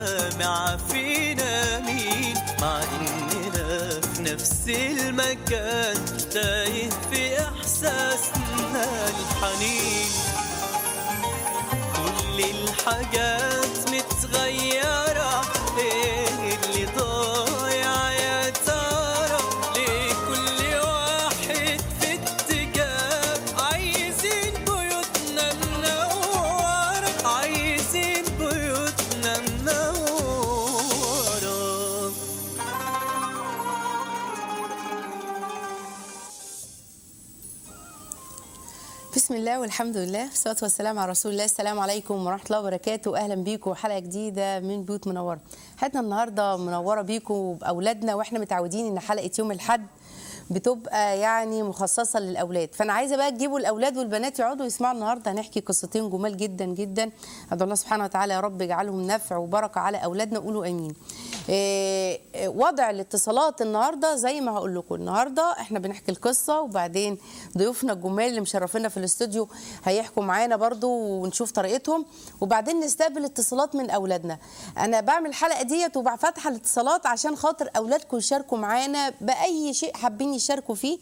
سامع فينا مين مع اننا في نفس المكان تايه في احساسنا الحنين كل الحاجات متغيرة ايه اللي ضايع يا ترى ليه كل واحد في اتجاه عايزين بيوتنا منورة عايزين بيوتنا منورة بسم الله والحمد لله والصلاة والسلام على رسول الله السلام عليكم ورحمة الله وبركاته أهلا بيكم حلقة جديدة من بيوت منورة حلقتنا النهاردة منورة بيكم وبأولادنا وإحنا متعودين إن حلقة يوم الحد بتبقى يعني مخصصة للأولاد فأنا عايزة بقى تجيبوا الأولاد والبنات يقعدوا يسمعوا النهاردة هنحكي قصتين جمال جدا جدا أدعو الله سبحانه وتعالى يا رب يجعلهم نفع وبركة على أولادنا قولوا آمين إيه، إيه، وضع الاتصالات النهارده زي ما هقول لكم النهارده احنا بنحكي القصه وبعدين ضيوفنا الجمال اللي مشرفينا في الاستوديو هيحكوا معانا برضو ونشوف طريقتهم وبعدين نستقبل اتصالات من اولادنا انا بعمل الحلقه ديت وفاتحه الاتصالات عشان خاطر اولادكم يشاركوا معانا باي شيء حابين يشاركوا فيه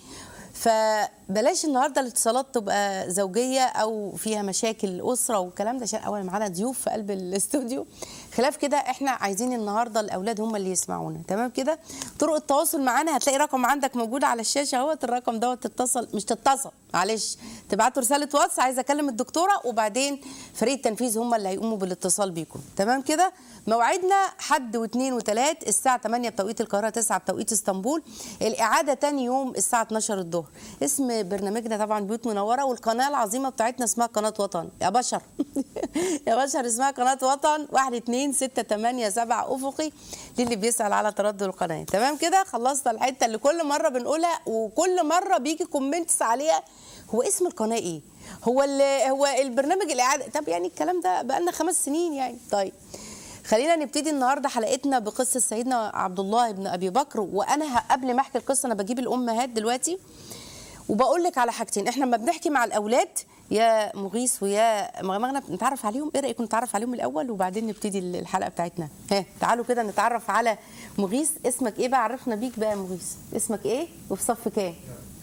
فبلاش النهارده الاتصالات تبقى زوجيه او فيها مشاكل اسره والكلام ده عشان اولا معانا ضيوف في قلب الاستوديو خلاف كده احنا عايزين النهارده الاولاد هم اللي يسمعونا تمام كده طرق التواصل معانا هتلاقي رقم عندك موجود على الشاشه اهوت الرقم دوت تتصل مش تتصل معلش تبعتوا رساله واتس عايزه اكلم الدكتوره وبعدين فريق التنفيذ هم اللي هيقوموا بالاتصال بيكم تمام كده موعدنا حد واثنين وثلاث الساعه 8 بتوقيت القاهره 9 بتوقيت اسطنبول الاعاده تاني يوم الساعه 12 الظهر اسم برنامجنا طبعا بيوت منوره والقناه العظيمه بتاعتنا اسمها قناه وطن يا بشر يا بشر اسمها قناه وطن 1 2 6 8 7 افقي للي بيسال على تردد القناه تمام كده خلصت الحته اللي كل مره بنقولها وكل مره بيجي كومنتس عليها هو اسم القناه ايه هو ال- هو البرنامج الاعاده طب يعني الكلام ده بقالنا خمس سنين يعني طيب خلينا نبتدي النهارده حلقتنا بقصه سيدنا عبد الله بن ابي بكر وانا ه- قبل ما احكي القصه انا بجيب الامهات دلوقتي وبقول لك على حاجتين احنا لما بنحكي مع الاولاد يا مغيث ويا مغنى نتعرف عليهم ايه رايكم نتعرف عليهم الاول وبعدين نبتدي الحلقه بتاعتنا ها تعالوا كده نتعرف على مغيث اسمك ايه بقى عرفنا بيك بقى يا مغيث اسمك ايه وفي صف كام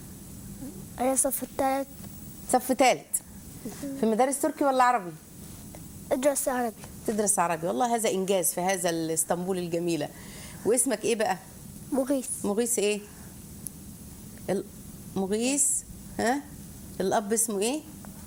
أنا صف الثالث صف ثالث في مدارس تركي ولا عربي أدرس عربي تدرس عربي والله هذا انجاز في هذا الاسطنبول الجميله واسمك ايه بقى مغيث مغيث ايه ال- مغيث ها الاب اسمه ايه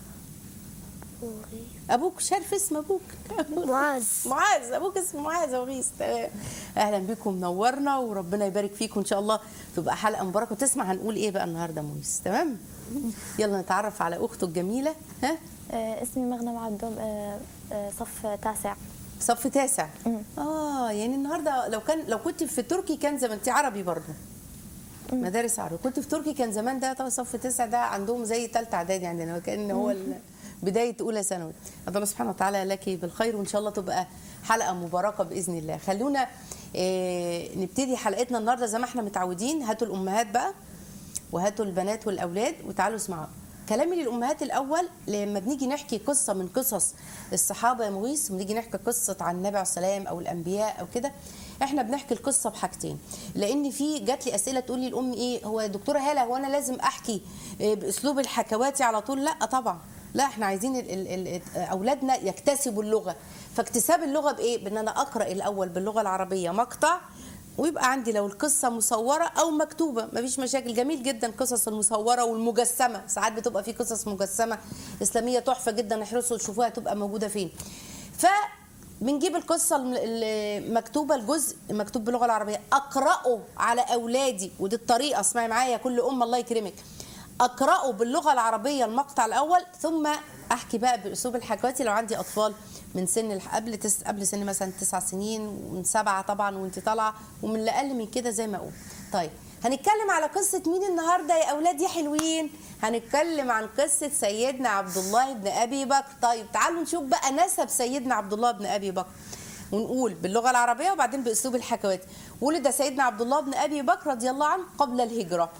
مغيث ابوك مش عارف اسم ابوك معاذ معاذ ابوك اسمه معاذ مغيث تمام اهلا بكم منورنا وربنا يبارك فيكم ان شاء الله تبقى حلقه مباركه وتسمع هنقول ايه بقى النهارده مغيث تمام يلا نتعرف على اخته الجميله ها آه، اسمي مغنم عبدهم آه، آه، صف تاسع صف تاسع مم. اه يعني النهارده لو كان لو كنت في تركي كان زمان انت عربي برضه مدارس عربي كنت في تركي كان زمان ده طبعا صف تاسع ده عندهم زي ثالثه اعدادي عندنا كان هو ال- بدايه اولى ثانوي أدعو الله سبحانه وتعالى لك بالخير وان شاء الله تبقى حلقه مباركه باذن الله خلونا آه، نبتدي حلقتنا النهارده زي ما احنا متعودين هاتوا الامهات بقى وهاتوا البنات والاولاد وتعالوا اسمعوا كلامي للامهات الاول لما بنيجي نحكي قصه من قصص الصحابه يا مغيث ونيجي نحكي قصه عن النبي عليه السلام او الانبياء او كده احنا بنحكي القصه بحاجتين لان في جات لي اسئله تقول لي الام ايه هو يا دكتوره هاله هو انا لازم احكي إيه باسلوب الحكواتي على طول لا طبعا لا احنا عايزين ال ال ال اولادنا يكتسبوا اللغه فاكتساب اللغه بايه بان انا اقرا الاول باللغه العربيه مقطع ويبقى عندي لو القصه مصوره او مكتوبه مفيش مشاكل جميل جدا قصص المصوره والمجسمه ساعات بتبقى في قصص مجسمه اسلاميه تحفه جدا احرصوا تشوفوها تبقى موجوده فين ف بنجيب القصه الم- المكتوبه الجزء مكتوب باللغه العربيه اقراه على اولادي ودي الطريقه اسمعي معايا كل ام الله يكرمك اقراه باللغه العربيه المقطع الاول ثم احكي بقى باسلوب الحكواتي لو عندي اطفال من سن الح- قبل تس قبل سن مثلا تسع سنين ومن سبعه طبعا وانت طالعه ومن اللي اقل من كده زي ما اقول طيب هنتكلم على قصه مين النهارده يا اولاد يا حلوين هنتكلم عن قصه سيدنا عبد الله بن ابي بكر طيب تعالوا نشوف بقى نسب سيدنا عبد الله بن ابي بكر ونقول باللغه العربيه وبعدين باسلوب الحكواتي ولد سيدنا عبد الله بن ابي بكر رضي الله عنه قبل الهجره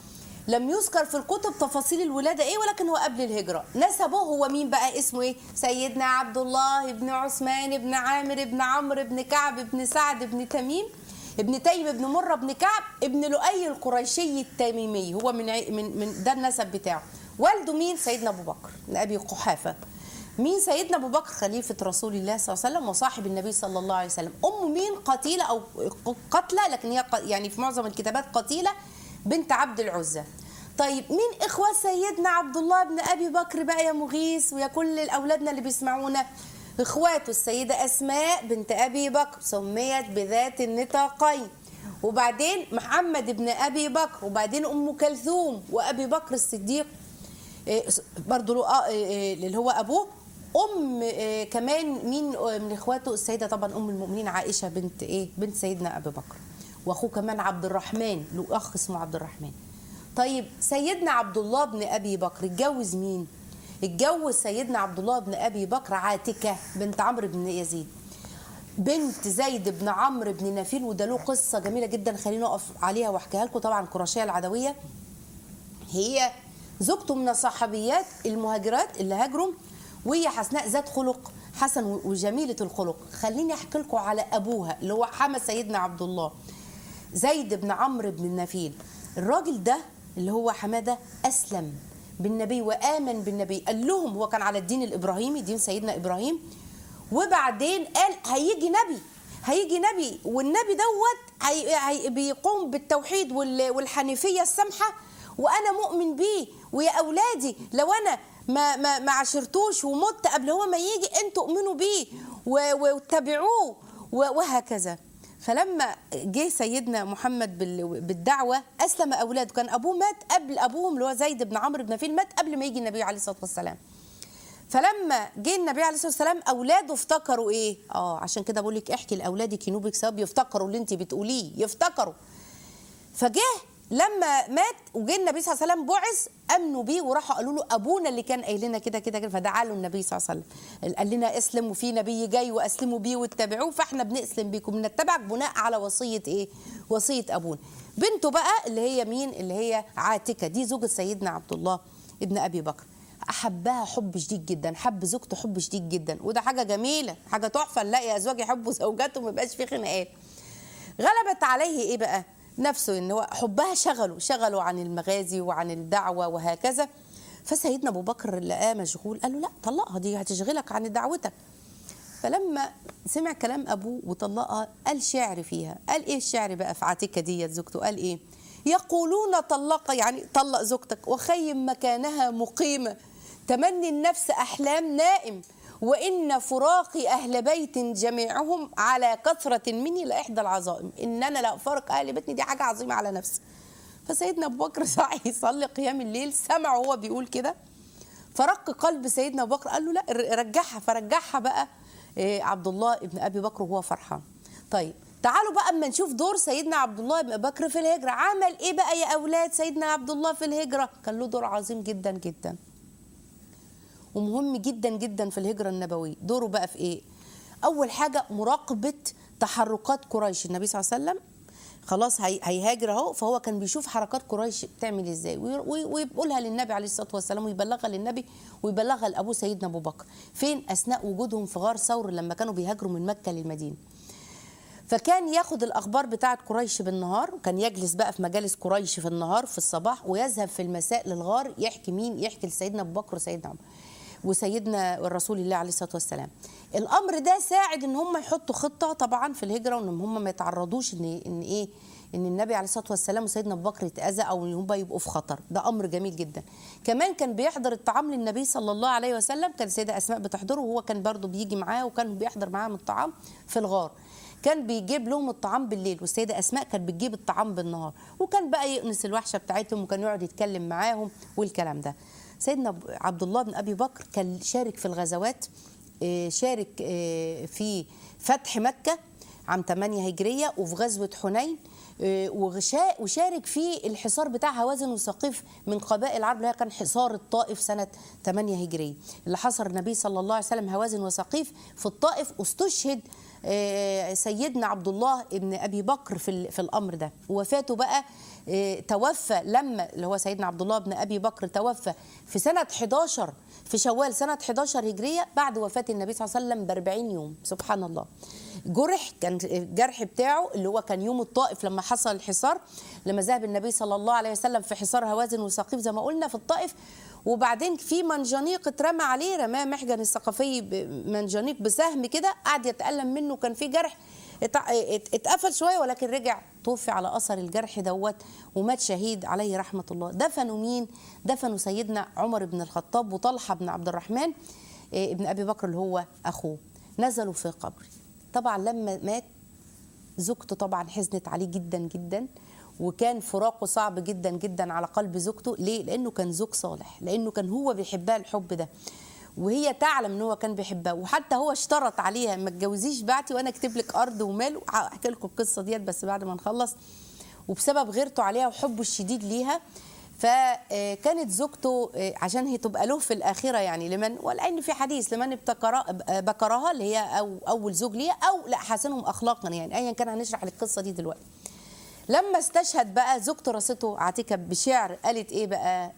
لم يذكر في الكتب تفاصيل الولاده ايه ولكن هو قبل الهجره نسبه هو مين بقى اسمه ايه سيدنا عبد الله بن عثمان بن عامر بن عمرو بن كعب بن سعد بن تميم ابن تيم بن مره بن كعب ابن لؤي القريشي التميمي هو من عي- من من ده النسب بتاعه والده مين سيدنا ابو بكر بن ابي قحافه مين سيدنا ابو بكر خليفه رسول الله صلى الله عليه وسلم وصاحب النبي صلى الله عليه وسلم امه مين قتيله او قتله لكن هي ق- يعني في معظم الكتابات قتيله بنت عبد العزى طيب مين اخوات سيدنا عبد الله بن ابي بكر بقى يا مغيث ويا كل اولادنا اللي بيسمعونا اخواته السيده اسماء بنت ابي بكر سميت بذات النطاقين وبعدين محمد بن ابي بكر وبعدين ام كلثوم وابي بكر الصديق إيه، برضو له آه، إيه، إيه، اللي هو ابوه ام إيه، كمان مين آه، من اخواته السيده طبعا ام المؤمنين عائشه بنت ايه بنت سيدنا ابي بكر واخوه كمان عبد الرحمن له اخ اسمه عبد الرحمن طيب سيدنا عبد الله بن ابي بكر اتجوز مين اتجوز سيدنا عبد الله بن ابي بكر عاتكه بنت عمرو بن يزيد بنت زيد بن عمرو بن نفيل وده له قصه جميله جدا خلينا نقف عليها واحكيها لكم طبعا قرشيه العدويه هي زوجته من الصحابيات المهاجرات اللي هاجروا وهي حسناء ذات خلق حسن وجميله الخلق خليني احكي لكم على ابوها اللي هو حما سيدنا عبد الله زيد بن عمرو بن النفيل الراجل ده اللي هو حماده اسلم بالنبي وامن بالنبي قال لهم هو كان على الدين الابراهيمي دين سيدنا ابراهيم وبعدين قال هيجي نبي هيجي نبي والنبي دوت هي هي بيقوم بالتوحيد وال- والحنيفيه السمحه وانا مؤمن بيه ويا اولادي لو انا ما ما ما عاشرتوش ومت قبل هو ما يجي انتوا اؤمنوا بيه و- واتبعوه و- وهكذا فلما جه سيدنا محمد بال- بالدعوه اسلم اولاده كان ابوه مات قبل ابوهم اللي هو زيد بن عمرو بن نفيل مات قبل ما يجي النبي عليه الصلاه والسلام فلما جه النبي عليه الصلاه والسلام اولاده افتكروا ايه اه عشان كده بقول لك احكي لاولادك ينوبك ثواب يفتكروا اللي انت بتقوليه يفتكروا فجه لما مات وجه النبي صلى الله عليه وسلم بعث امنوا بيه وراحوا قالوا له ابونا اللي كان قايل لنا كده كده كده فدعا له النبي صلى الله عليه وسلم قال لنا اسلم وفي نبي جاي واسلموا بيه واتبعوه فاحنا بنسلم بيكم بنتبعك بناء على وصيه ايه؟ وصيه ابونا. بنته بقى اللي هي مين؟ اللي هي عاتكه دي زوجة سيدنا عبد الله ابن ابي بكر. احبها حب شديد جدا حب زوجته حب شديد جدا وده حاجه جميله حاجه تحفه نلاقي ازواج يحبوا زوجاتهم ما يبقاش في خناقات غلبت عليه ايه بقى نفسه ان هو حبها شغله شغله عن المغازي وعن الدعوه وهكذا فسيدنا ابو بكر لقاه مشغول قال له لا طلقها دي هتشغلك عن دعوتك فلما سمع كلام ابوه وطلقها قال شعر فيها قال ايه الشعر بقى في عاتكه ديت زوجته قال ايه يقولون طلق يعني طلق زوجتك وخيم مكانها مقيمه تمني النفس احلام نائم وان فراق اهل بيت جميعهم على كثره مني لاحدى العظائم ان انا لا افارق اهل بيتي دي حاجه عظيمه على نفسي فسيدنا ابو بكر سعى يصلي قيام الليل سمع وهو بيقول كده فرق قلب سيدنا ابو بكر قال له لا ر- رجعها فرجعها بقى إيه، عبد الله ابن ابي بكر وهو فرحان طيب تعالوا بقى اما نشوف دور سيدنا عبد الله بن ابي بكر في الهجره عمل ايه بقى يا اولاد سيدنا عبد الله في الهجره كان له دور عظيم جدا جدا ومهم جدا جدا في الهجرة النبوية دوره بقى في ايه اول حاجة مراقبة تحركات قريش النبي صلى الله عليه وسلم خلاص هي- هيهاجر اهو فهو كان بيشوف حركات قريش بتعمل ازاي وي- وي- ويقولها للنبي عليه الصلاه والسلام ويبلغها للنبي ويبلغها لابوه سيدنا ابو بكر فين اثناء وجودهم في غار ثور لما كانوا بيهاجروا من مكه للمدينه فكان ياخد الاخبار بتاعه قريش بالنهار وكان يجلس بقى في مجالس قريش في النهار في الصباح ويذهب في المساء للغار يحكي مين يحكي لسيدنا ابو بكر وسيدنا عمر وسيدنا رسول الله عليه الصلاه والسلام الامر ده ساعد ان هم يحطوا خطه طبعا في الهجره وان هم ما يتعرضوش ان ان ايه ان النبي عليه الصلاه والسلام وسيدنا ابو بكر يتاذى او ان هم يبقوا في خطر ده امر جميل جدا كمان كان بيحضر الطعام للنبي صلى الله عليه وسلم كان السيده اسماء بتحضره وهو كان برضو بيجي معاه وكان بيحضر معاهم الطعام في الغار كان بيجيب لهم الطعام بالليل والسيده اسماء كانت بتجيب الطعام بالنهار وكان بقى يأنس الوحشه بتاعتهم وكان يقعد يتكلم معاهم والكلام ده سيدنا عبد الله بن ابي بكر كان شارك في الغزوات آه، شارك آه، في فتح مكه عام 8 هجريه وفي غزوه حنين آه، وغشا- وشارك في الحصار بتاع هوازن وثقيف من قبائل العرب اللي هي كان حصار الطائف سنه 8 هجريه اللي حصر النبي صلى الله عليه وسلم هوازن وثقيف في الطائف واستشهد آه، سيدنا عبد الله ابن ابي بكر في ال- في الامر ده وفاته بقى آه، توفى لما اللي هو سيدنا عبد الله بن ابي بكر توفى في سنه 11 في شوال سنه 11 هجريه بعد وفاه النبي صلى الله عليه وسلم ب 40 يوم سبحان الله جرح كان الجرح بتاعه اللي هو كان يوم الطائف لما حصل الحصار لما ذهب النبي صلى الله عليه وسلم في حصار هوازن وثقيف زي ما قلنا في الطائف وبعدين في منجنيق اترمى عليه رماه محجن الثقفي ب- منجنيق بسهم كده قعد يتألم منه كان في جرح اتع- ات- اتقفل شويه ولكن رجع توفي على اثر الجرح دوت ومات شهيد عليه رحمه الله دفنوا مين دفنوا سيدنا عمر بن الخطاب وطلحه بن عبد الرحمن اه، ابن ابي بكر اللي هو اخوه نزلوا في قبر طبعا لما مات زوجته طبعا حزنت عليه جدا جدا وكان فراقه صعب جدا جدا على قلب زوجته ليه لانه كان زوج صالح لانه كان هو بيحبها الحب ده وهي تعلم ان هو كان بيحبها وحتى هو اشترط عليها ما تجوزيش بعتي وانا اكتب لك ارض ومال هحكي لكم القصه ديت بس بعد ما نخلص وبسبب غيرته عليها وحبه الشديد ليها فكانت زوجته آه، عشان هي تبقى له في الاخره يعني لمن ولان في حديث لمن ابتكر بكرها اللي هي أو اول زوج ليها او لا حسنهم اخلاقا يعني ايا كان هنشرح القصه دي دلوقتي لما استشهد بقى زوجته راسته عتيكه بشعر قالت ايه بقى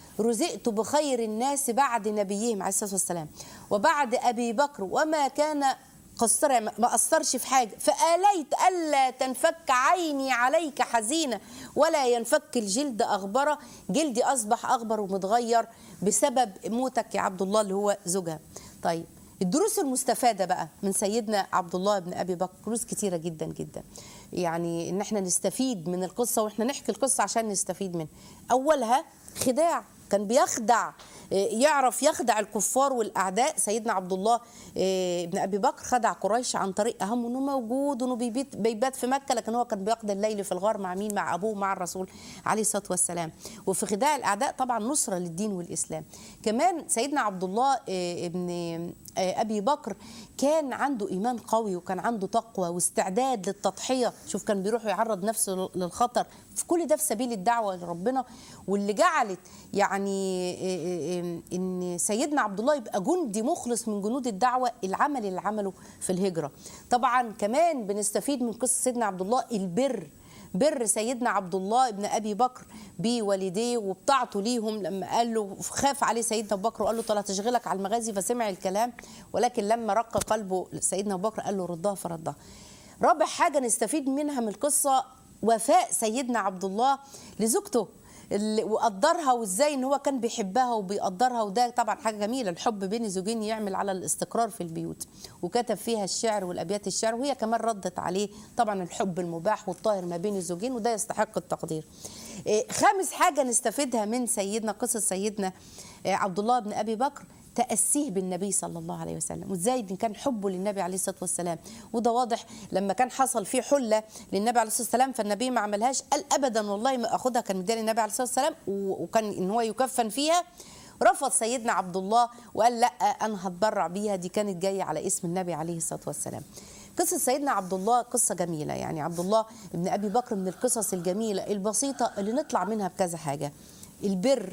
رزقت بخير الناس بعد نبيهم عليه الصلاه والسلام وبعد ابي بكر وما كان قصر يعني ما قصرش في حاجه فاليت الا تنفك عيني عليك حزينه ولا ينفك الجلد اغبره جلدي اصبح اغبر ومتغير بسبب موتك يا عبد الله اللي هو زوجها طيب الدروس المستفاده بقى من سيدنا عبد الله بن ابي بكر دروس كتيره جدا جدا يعني ان احنا نستفيد من القصه واحنا نحكي القصه عشان نستفيد منها اولها خداع كان بيخدع إيه، يعرف يخدع الكفار والاعداء سيدنا عبد الله إيه، بن ابي بكر خدع قريش عن طريق اهم انه موجود وانه بيبيت بيبات في مكه لكن هو كان بيقضي الليل في الغار مع مين مع ابوه مع الرسول عليه الصلاه والسلام وفي خداع الاعداء طبعا نصره للدين والاسلام كمان سيدنا عبد الله إيه، ابن إيه، ابي بكر كان عنده ايمان قوي وكان عنده تقوى واستعداد للتضحيه شوف كان بيروح يعرض نفسه للخطر في كل ده في سبيل الدعوه لربنا واللي جعلت يعني إيه إيه إيه ان سيدنا عبد الله يبقى جندي مخلص من جنود الدعوه العمل اللي عمله في الهجره طبعا كمان بنستفيد من قصه سيدنا عبد الله البر بر سيدنا عبد الله ابن ابي بكر بوالديه وبطاعته ليهم لما قال له خاف عليه سيدنا ابو بكر وقال له طلع تشغلك على المغازي فسمع الكلام ولكن لما رق قلبه سيدنا ابو بكر قال له ردها فردها رابع حاجه نستفيد منها من القصه وفاء سيدنا عبد الله لزوجته اللي وقدرها وازاي ان هو كان بيحبها وبيقدرها وده طبعا حاجه جميله الحب بين الزوجين يعمل على الاستقرار في البيوت وكتب فيها الشعر والابيات الشعر وهي كمان ردت عليه طبعا الحب المباح والطاهر ما بين الزوجين وده يستحق التقدير إيه، خامس حاجه نستفيدها من سيدنا قصه سيدنا إيه، عبد الله بن ابي بكر تأسيه بالنبي صلى الله عليه وسلم وازاي إن كان حبه للنبي عليه الصلاة والسلام وده واضح لما كان حصل فيه حلة للنبي عليه الصلاة والسلام فالنبي ما عملهاش قال أبدا والله ما أخدها كان مديها للنبي عليه الصلاة والسلام و- وكان إن هو يكفن فيها رفض سيدنا عبد الله وقال لا أنا هتبرع بيها دي كانت جاية على اسم النبي عليه الصلاة والسلام قصة سيدنا عبد الله قصة جميلة يعني عبد الله ابن أبي بكر من القصص الجميلة البسيطة اللي نطلع منها بكذا حاجة البر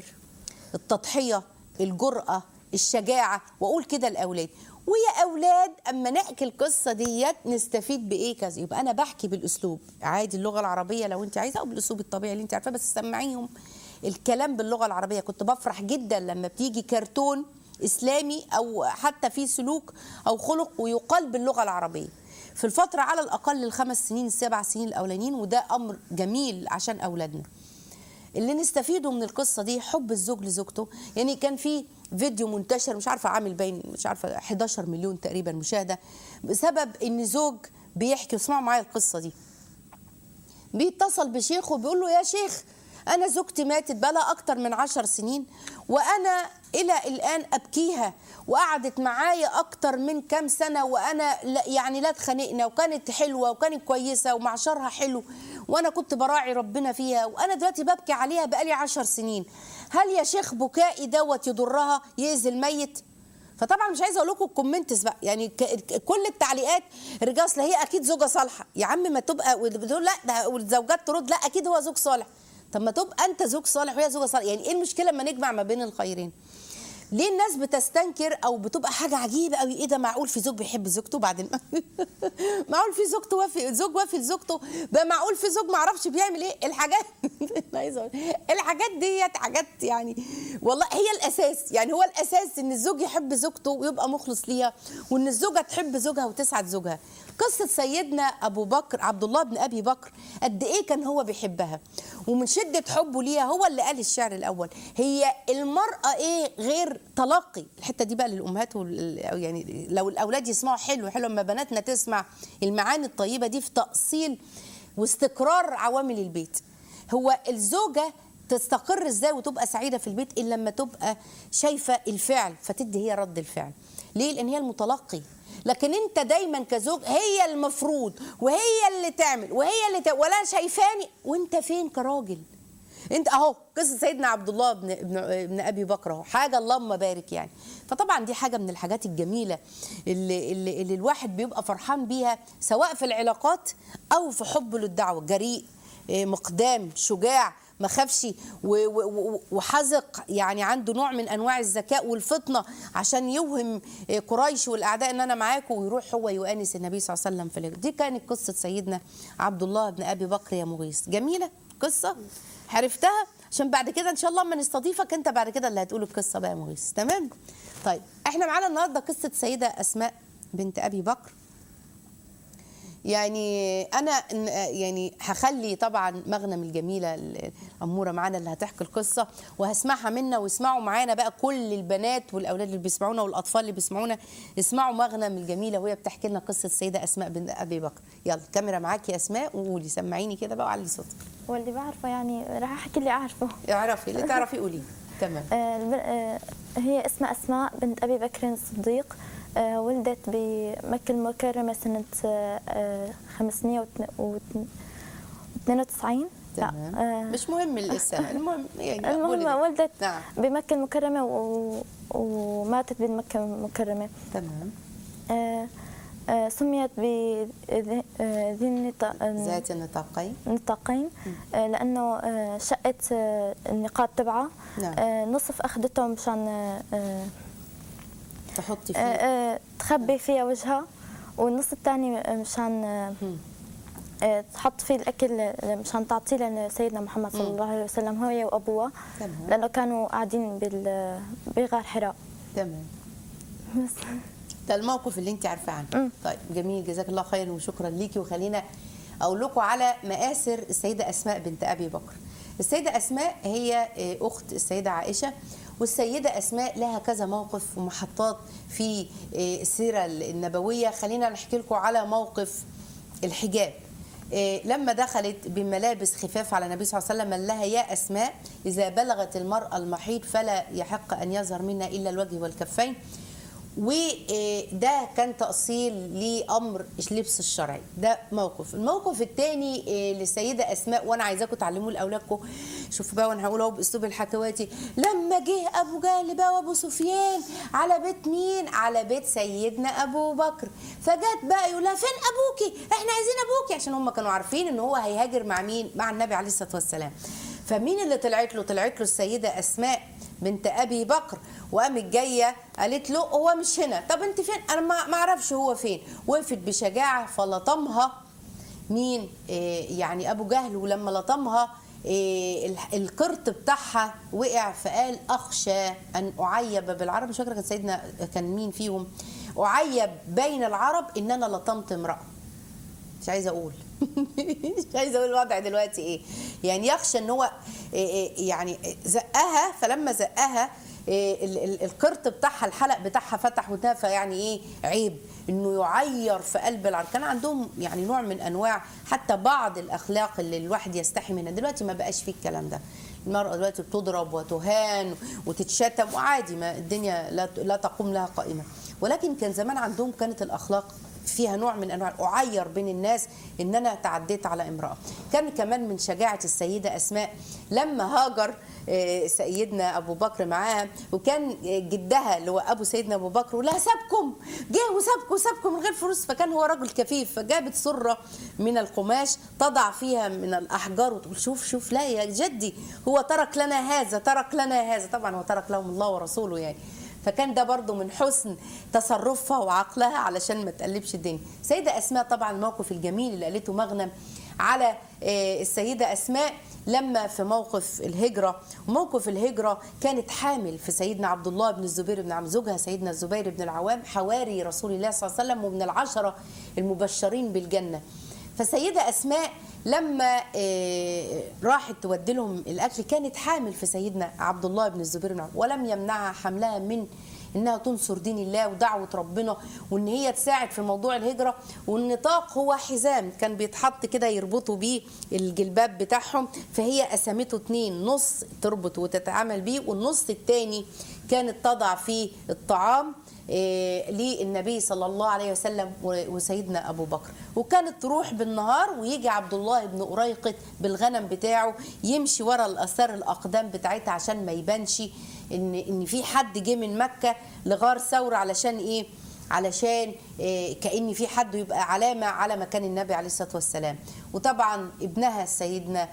التضحية الجرأة الشجاعة وأقول كده الأولاد ويا أولاد أما نحكي القصة ديت نستفيد بإيه كذا يبقى أنا بحكي بالأسلوب عادي اللغة العربية لو أنت عايزة أو بالأسلوب الطبيعي اللي أنت عارفاه بس سمعيهم الكلام باللغة العربية كنت بفرح جدا لما بتيجي كرتون إسلامي أو حتى في سلوك أو خلق ويقال باللغة العربية في الفترة على الأقل الخمس سنين السبع سنين الأولانيين وده أمر جميل عشان أولادنا اللي نستفيده من القصه دي حب الزوج لزوجته يعني كان في فيديو منتشر مش عارفه عامل باين مش عارفه 11 مليون تقريبا مشاهده بسبب ان زوج بيحكي اسمعوا معايا القصه دي بيتصل بشيخ وبيقول له يا شيخ انا زوجتي ماتت بقالها اكتر من عشر سنين وانا الى الان ابكيها وقعدت معايا اكتر من كام سنه وانا لا يعني لا اتخانقنا وكانت حلوه وكانت كويسه ومعشرها حلو وانا كنت براعي ربنا فيها وانا دلوقتي ببكي عليها بقالي عشر سنين هل يا شيخ بكائي دوت يضرها يأذي الميت فطبعا مش عايزه اقول لكم الكومنتس بقى يعني ك- ك- كل التعليقات الرجاله اصل هي اكيد زوجه صالحه يا عم ما تبقى بتقول لا ده والزوجات ترد لا اكيد هو زوج صالح طب ما تبقى انت زوج صالح وهي زوجه صالحه يعني ايه المشكله لما نجمع ما بين الخيرين ليه الناس بتستنكر او بتبقى حاجه عجيبه قوي ايه ده معقول في زوج بيحب زوجته بعدين معقول في زوجته وافي زوج وافي لزوجته بقى معقول في زوج ما اعرفش بيعمل ايه الحاجات أنا عايزة أقول- الحاجات ديت حاجات يعني والله هي الاساس يعني هو الاساس ان الزوج يحب زوجته ويبقى مخلص ليها وان الزوجه تحب زوجها وتسعد زوجها قصه سيدنا ابو بكر عبد الله بن ابي بكر قد ايه كان هو بيحبها ومن شده حبه ليها هو اللي قال الشعر الاول هي المراه ايه غير تلقي الحته دي بقى للامهات وال- أو يعني لو الاولاد يسمعوا حلو حلو اما بناتنا تسمع المعاني الطيبه دي في تاصيل واستقرار عوامل البيت هو الزوجه تستقر ازاي وتبقى سعيده في البيت الا لما تبقى شايفه الفعل فتدي هي رد الفعل ليه لان هي المتلقي لكن انت دايما كزوج هي المفروض وهي اللي تعمل وهي اللي ت... ولا شايفاني وانت فين كراجل انت اهو قصه سيدنا عبد الله بن ابن, ابن ابي بكر اهو حاجه اللهم بارك يعني فطبعا دي حاجه من الحاجات الجميله اللي, اللي, اللي الواحد بيبقى فرحان بيها سواء في العلاقات او في حبه للدعوه جريء اه، مقدام شجاع ما خافش و- و- و- وحذق يعني عنده نوع من انواع الذكاء والفطنه عشان يوهم اه، قريش والاعداء ان انا معاكم ويروح هو يؤانس النبي صلى الله عليه وسلم في الليل. دي كانت قصه سيدنا عبد الله بن ابي بكر يا مغيث جميله قصه عرفتها عشان بعد كده ان شاء الله اما نستضيفك انت بعد كده اللي هتقول القصه بقى يا مغيث تمام طيب احنا معانا النهارده قصه سيده اسماء بنت ابي بكر يعني انا ن- يعني هخلي طبعا مغنم الجميله الاموره معانا اللي هتحكي القصه وهسمعها منا واسمعوا معانا بقى كل البنات والاولاد اللي بيسمعونا والاطفال اللي بيسمعونا اسمعوا مغنم الجميله وهي بتحكي لنا قصه السيده اسماء بنت ابي بكر يلا الكاميرا معاكي يا اسماء وقولي سمعيني كده بقى وعلي صوتك واللي بعرفه يعني راح احكي اللي اعرفه اعرفي اللي تعرفي قولي تمام آه، الب- آه، هي اسمها اسماء بنت ابي بكر الصديق آه، ولدت بمكه المكرمه سنه آه، آه، 592 لا تمام آه، مش مهم السنه المهم يعني قولي المهم بقى. ولدت نعم بمكه المكرمه و- وماتت بمكه المكرمه تمام آه، آه، سميت بذي النطاق ذات النطاقين نطاقين آه، لانه آه، شقت آه، النقاط تبعها نعم. آه، نصف اخذته مشان آه، آه، تحطي آه، فيه آه، تخبي فيها وجهها والنص الثاني مشان آه، مم. آه، تحط فيه الاكل آه، مشان تعطيه لسيدنا محمد صلى الله عليه وسلم هي وابوها تمام. لانه كانوا قاعدين بال- بغار حراء تمام بس ده الموقف اللي انت عارفاه عنه مم. طيب جميل جزاك الله خيرا وشكرا ليكي وخلينا اقول لكم على مآثر السيده اسماء بنت ابي بكر السيده اسماء هي آه، اخت السيده عائشه والسيده اسماء لها كذا موقف ومحطات في آه، السيره النبويه خلينا نحكي لكم على موقف الحجاب إيه، لما دخلت بملابس خفاف على النبي صلى الله عليه وسلم قال لها يا اسماء اذا بلغت المراه المحيط فلا يحق ان يظهر منها الا الوجه والكفين وده كان تأصيل لأمر لبس الشرعي ده موقف الموقف الثاني للسيدة أسماء وأنا عايزاكم تعلموه لأولادكم شوفوا بقى وأنا هقول اهو بأسلوب الحكواتي لما جه أبو جهل بقى وأبو سفيان على بيت مين على بيت سيدنا أبو بكر فجت بقى يقول لها فين أبوكي احنا عايزين أبوكي عشان هم كانوا عارفين إن هو هيهاجر مع مين مع النبي عليه الصلاة والسلام فمين اللي طلعت له طلعت له السيدة أسماء بنت ابي بكر وقامت جايه قالت له هو مش هنا طب انت فين انا ما ما اعرفش هو فين وقفت بشجاعه فلطمها مين إيه يعني ابو جهل ولما لطمها إيه ال- القرط بتاعها وقع فقال اخشى ان اعيب بالعرب مش فاكره كان سيدنا كان مين فيهم اعيب بين العرب ان انا لطمت امراه مش عايزه اقول مش عايزه اقول الوضع دلوقتي ايه يعني يخشى ان هو إيه إيه يعني زقها فلما زقها إيه ال- ال- القرط بتاعها الحلق بتاعها فتح ودها فيعني ايه عيب انه يعير في قلب العرب كان عندهم يعني نوع من انواع حتى بعض الاخلاق اللي الواحد يستحي منها دلوقتي ما بقاش فيه الكلام ده المرأة دلوقتي بتضرب وتهان وتتشتم وعادي ما الدنيا لا لا تقوم لها قائمة ولكن كان زمان عندهم كانت الأخلاق فيها نوع من انواع اعير بين الناس ان انا تعديت على امراه كان كمان من شجاعه السيده اسماء لما هاجر آه، سيدنا ابو بكر معاها وكان آه، جدها اللي هو ابو سيدنا ابو بكر ولا سابكم جه وسابكم سابكم من غير فلوس فكان هو رجل كفيف فجابت سره من القماش تضع فيها من الاحجار وتقول شوف شوف لا يا جدي هو ترك لنا هذا ترك لنا هذا طبعا هو ترك لهم الله ورسوله يعني فكان ده برضو من حسن تصرفها وعقلها علشان ما تقلبش الدنيا سيدة أسماء طبعا الموقف الجميل اللي قالته مغنم على آه، السيدة أسماء لما في موقف الهجرة وموقف الهجرة كانت حامل في سيدنا عبد الله بن الزبير بن عم زوجها سيدنا الزبير بن العوام حواري رسول الله صلى الله عليه وسلم ومن العشرة المبشرين بالجنة فسيدة أسماء لما آه، راحت تودي لهم الأكل كانت حامل في سيدنا عبد الله بن الزبير بن العوام ولم يمنعها حملها من انها تنصر دين الله ودعوه ربنا وان هي تساعد في موضوع الهجره والنطاق هو حزام كان بيتحط كده يربطوا بيه الجلباب بتاعهم فهي قسمته اتنين نص تربط وتتعامل بيه والنص التاني كانت تضع فيه الطعام إيه، للنبي صلى الله عليه وسلم و- وسيدنا ابو بكر وكانت تروح بالنهار ويجي عبد الله بن قريقط بالغنم بتاعه يمشي ورا الاثار الاقدام بتاعتها عشان ما يبانش ان ان في حد جه من مكه لغار ثور علشان ايه علشان إيه، كأن في حد يبقى علامة على مكان النبي عليه الصلاة والسلام وطبعا ابنها سيدنا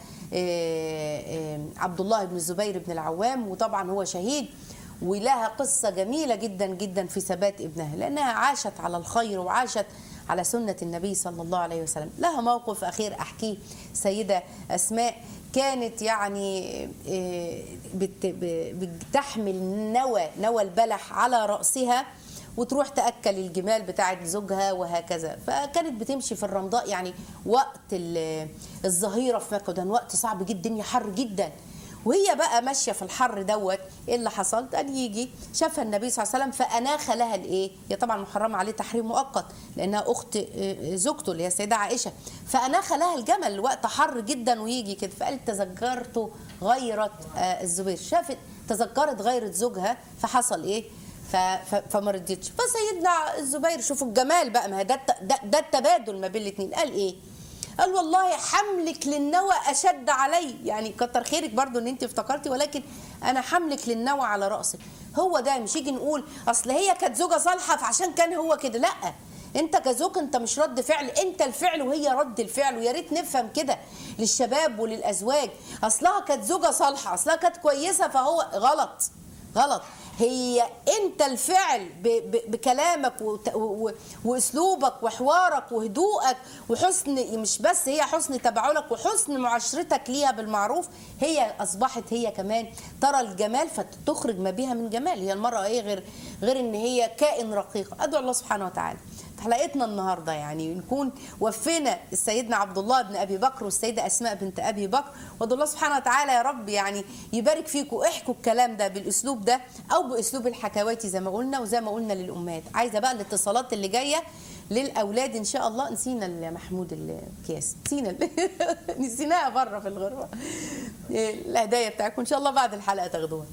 إيه، إيه، عبد الله بن الزبير بن العوام وطبعا هو شهيد ولها قصة جميلة جدا جدا في ثبات ابنها لأنها عاشت على الخير وعاشت على سنة النبي صلى الله عليه وسلم لها موقف أخير أحكيه سيدة أسماء كانت يعني إيه، بت- ب- بتحمل نوى نوى البلح على رأسها وتروح تاكل الجمال بتاعه زوجها وهكذا فكانت بتمشي في الرمضاء يعني وقت ال- الظهيره في مكه ده وقت صعب جدا الدنيا حر جدا وهي بقى ماشيه في الحر دوت ايه اللي حصل قال يجي شافها النبي صلى الله عليه وسلم فاناخ لها الايه هي طبعا محرمه عليه تحريم مؤقت لانها اخت آه، زوجته اللي هي السيده عائشه فاناخ لها الجمل وقت حر جدا ويجي كده فقالت تذكرت غيرة آه، الزبير شافت تذكرت غيرة زوجها فحصل ايه ف- ف- فما رضيتش فسيدنا الزبير شوفوا الجمال بقى ما هي ده الت- ده, ده التبادل ما بين الاثنين قال ايه قال والله حملك للنوى اشد علي يعني كتر خيرك برضو ان انت افتكرتي ولكن انا حملك للنوى على راسك هو ده مش يجي نقول اصل هي كانت زوجه صالحه فعشان كان هو كده لا انت كزوج انت مش رد فعل انت الفعل وهي رد الفعل ويا ريت نفهم كده للشباب وللازواج اصلها كانت زوجه صالحه اصلها كانت كويسه فهو غلط غلط هي انت الفعل ب ب بكلامك وت- و- و- واسلوبك وحوارك وهدوءك وحسن مش بس هي حسن تبعلك وحسن معاشرتك ليها بالمعروف هي اصبحت هي كمان ترى الجمال فتخرج ما بها من جمال هي المراه ايه غير غير ان هي كائن رقيق ادعو الله سبحانه وتعالى في حلقتنا النهارده يعني نكون وفينا السيدنا عبد الله بن ابي بكر والسيده اسماء بنت ابي بكر وادعو الله سبحانه وتعالى يا رب يعني يبارك فيكم احكوا الكلام ده بالاسلوب ده او باسلوب الحكواتي زي ما قلنا وزي ما قلنا للامهات عايزه بقى الاتصالات اللي جايه للاولاد ان شاء الله نسينا ال- محمود الكياس نسينا ال- نسيناها بره في الغرفه إيه، الهدايا بتاعكم ان شاء الله بعد الحلقه تاخدوها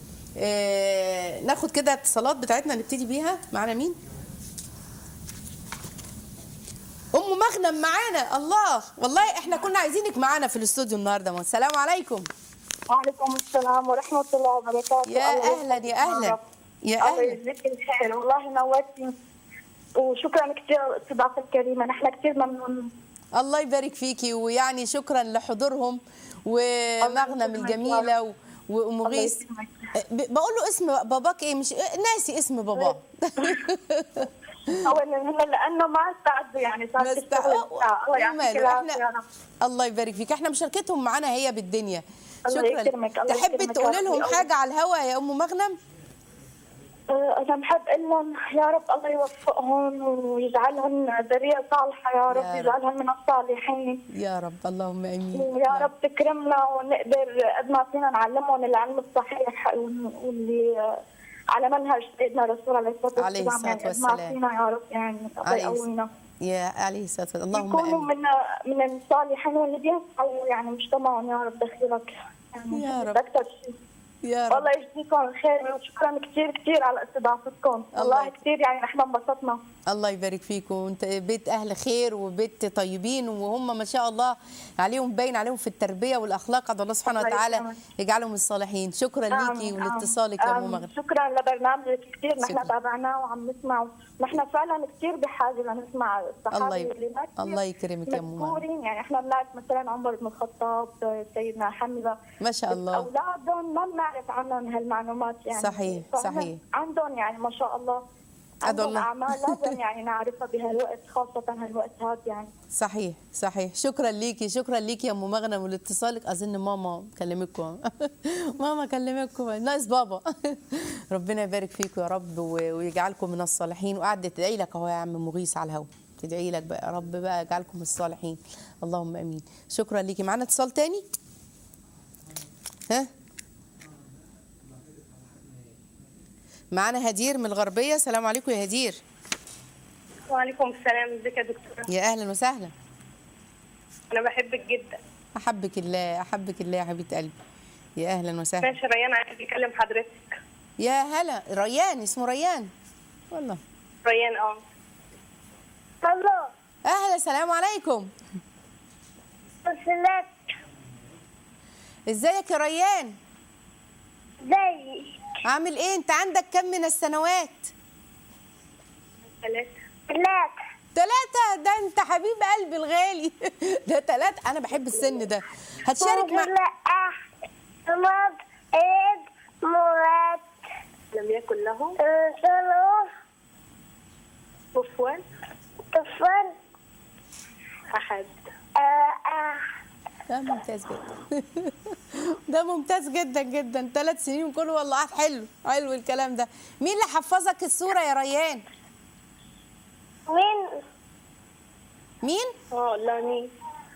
إيه، ناخد كده اتصالات بتاعتنا نبتدي بيها معانا مين ام مغنم معانا الله والله احنا كنا عايزينك معانا في الاستوديو النهارده مو. السلام عليكم وعليكم السلام ورحمة الله وبركاته يا الله اهلا يا اهلا يا الله اهلا يجزيك الخير والله نورتي وشكرا كثير على الاستضافة الكريمة نحن كثير ممنونين الله يبارك فيكي ويعني شكرا لحضورهم ومغنم يسلمك الجميله و- وام الله غيث يسلمك. ب- بقول له اسم باباك ايه مش ناسي اسم باباه أولا هلا لأنه ما استعدوا يعني صار ما في است- الشغل بتاع. الله يعطيك وماله، العافية احنا يا رب الله يبارك فيك احنا مشاركتهم معانا هي بالدنيا الله شكرا يكرمك، الله تحبي يكرمك يا تقولي ربي. لهم الله حاجه على الهوا يا ام مغنم أه، أنا بحب أقول لهم يا رب الله يوفقهم ويجعلهم ذرية صالحة يا رب يا رب. يجعلهم من الصالحين يا رب اللهم امين ويا رب تكرمنا ونقدر قد ما فينا نعلمهم العلم الصحيح واللي على منهج سيدنا الرسول عليه الصلاه عليه والسلام يعني الصلاة قد ما والسلام. فينا يا رب يعني الله عليه يقوينا يا عليه الصلاه والسلام اللهم يكونوا امين من من الصالحين واللي بينفعوا يعني مجتمعهم يا رب دخيلك يعني يا رب. اكثر شيء يا رب والله يجزيكم الخير وشكرا كثير كثير على استضافتكم الله والله يك- كثير يعني نحن انبسطنا الله يبارك فيكم انت بيت اهل خير وبيت طيبين وهم ما شاء الله عليهم باين عليهم في التربيه والاخلاق عند الله سبحانه الله وتعالى يسلمك. يجعلهم الصالحين شكرا ليكي آمين، ولاتصالك يا آمين. ام آمين. مغرب شكرا لبرنامجك كثير شكرا. نحن تابعناه وعم نسمعه نحن فعلا كثير بحاجه لنسمع الصحابه الله يب- اللي ما كتير الله يكرمك يا أم مغرب. مذكورين يعني احنا بنعرف مثلا عمر بن الخطاب سيدنا حمزه ما شاء بس الله اولادهم ما بنعرف عنهم هالمعلومات يعني صحيح، فهم صحيح. عندهم يعني ما شاء الله أدعو عندهم الله. اعمال لازم يعني نعرفها بهالوقت خاصه هالوقت هذا يعني صحيح صحيح شكرا ليكي شكرا ليكي يا ام مغنم ولاتصالك اظن ماما كلمتكم ماما كلمتكم ناقص بابا ربنا يبارك فيكم يا رب و- ويجعلكم من الصالحين وقعدت تدعي لك اهو يا عم مغيث على الهوا تدعي لك بقى يا رب بقى يجعلكم من الصالحين اللهم امين شكرا ليكي معانا اتصال تاني ها معانا هدير من الغربيه السلام عليكم يا هدير وعليكم السلام ازيك يا دكتورة يا اهلا وسهلا انا بحبك جدا احبك الله احبك الله يا حبيبه قلبي يا اهلا وسهلا ماشي ريان عايز يكلم حضرتك يا هلا ريان اسمه ريان والله ريان اه الله اهلا السلام عليكم وصلت ازيك يا ريان زي عامل ايه انت عندك كم من السنوات ثلاثة ثلاثة ثلاثة ده انت حبيب قلبي الغالي ده ثلاثة انا بحب السن ده هتشارك مع لا أحمد عيد مراد لم يكن له صلو كفوا طفل احد ده ممتاز جدا ده ممتاز جدا جدا ثلاث سنين وكله والله حلو حلو الكلام ده مين اللي حفظك السورة يا ريان مين مين اه لا مين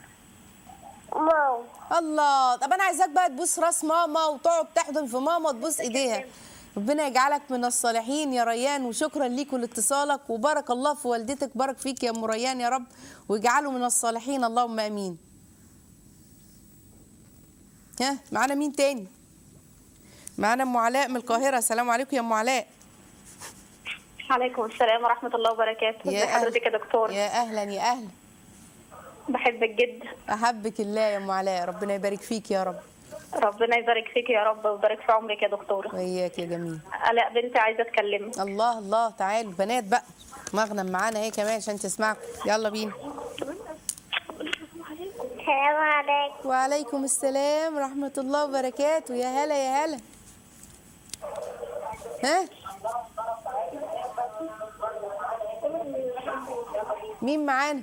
مو الله طب انا عايزاك بقى تبوس راس ماما وتقعد تحضن في ماما وتبوس ايديها ربنا يجعلك من الصالحين يا ريان وشكرا ليك ولاتصالك وبارك الله في والدتك بارك فيك يا ام ريان يا رب ويجعله من الصالحين اللهم امين ها معانا مين تاني معانا ام علاء من القاهره السلام عليكم يا ام علاء عليكم السلام ورحمة الله وبركاته ازي أهل- حضرتك يا دكتور يا اهلا يا اهلا بحبك جدا احبك الله يا ام علاء ربنا يبارك فيك يا رب ربنا يبارك فيك يا رب ويبارك في عمرك يا دكتورة وياك يا جميل الاء بنتي عايزة اتكلم الله الله تعالوا بنات بقى مغنم معانا اهي كمان عشان تسمعكم يلا بينا السلام عليكم وعليكم السلام ورحمة الله وبركاته يا هلا يا هلا ها مين معانا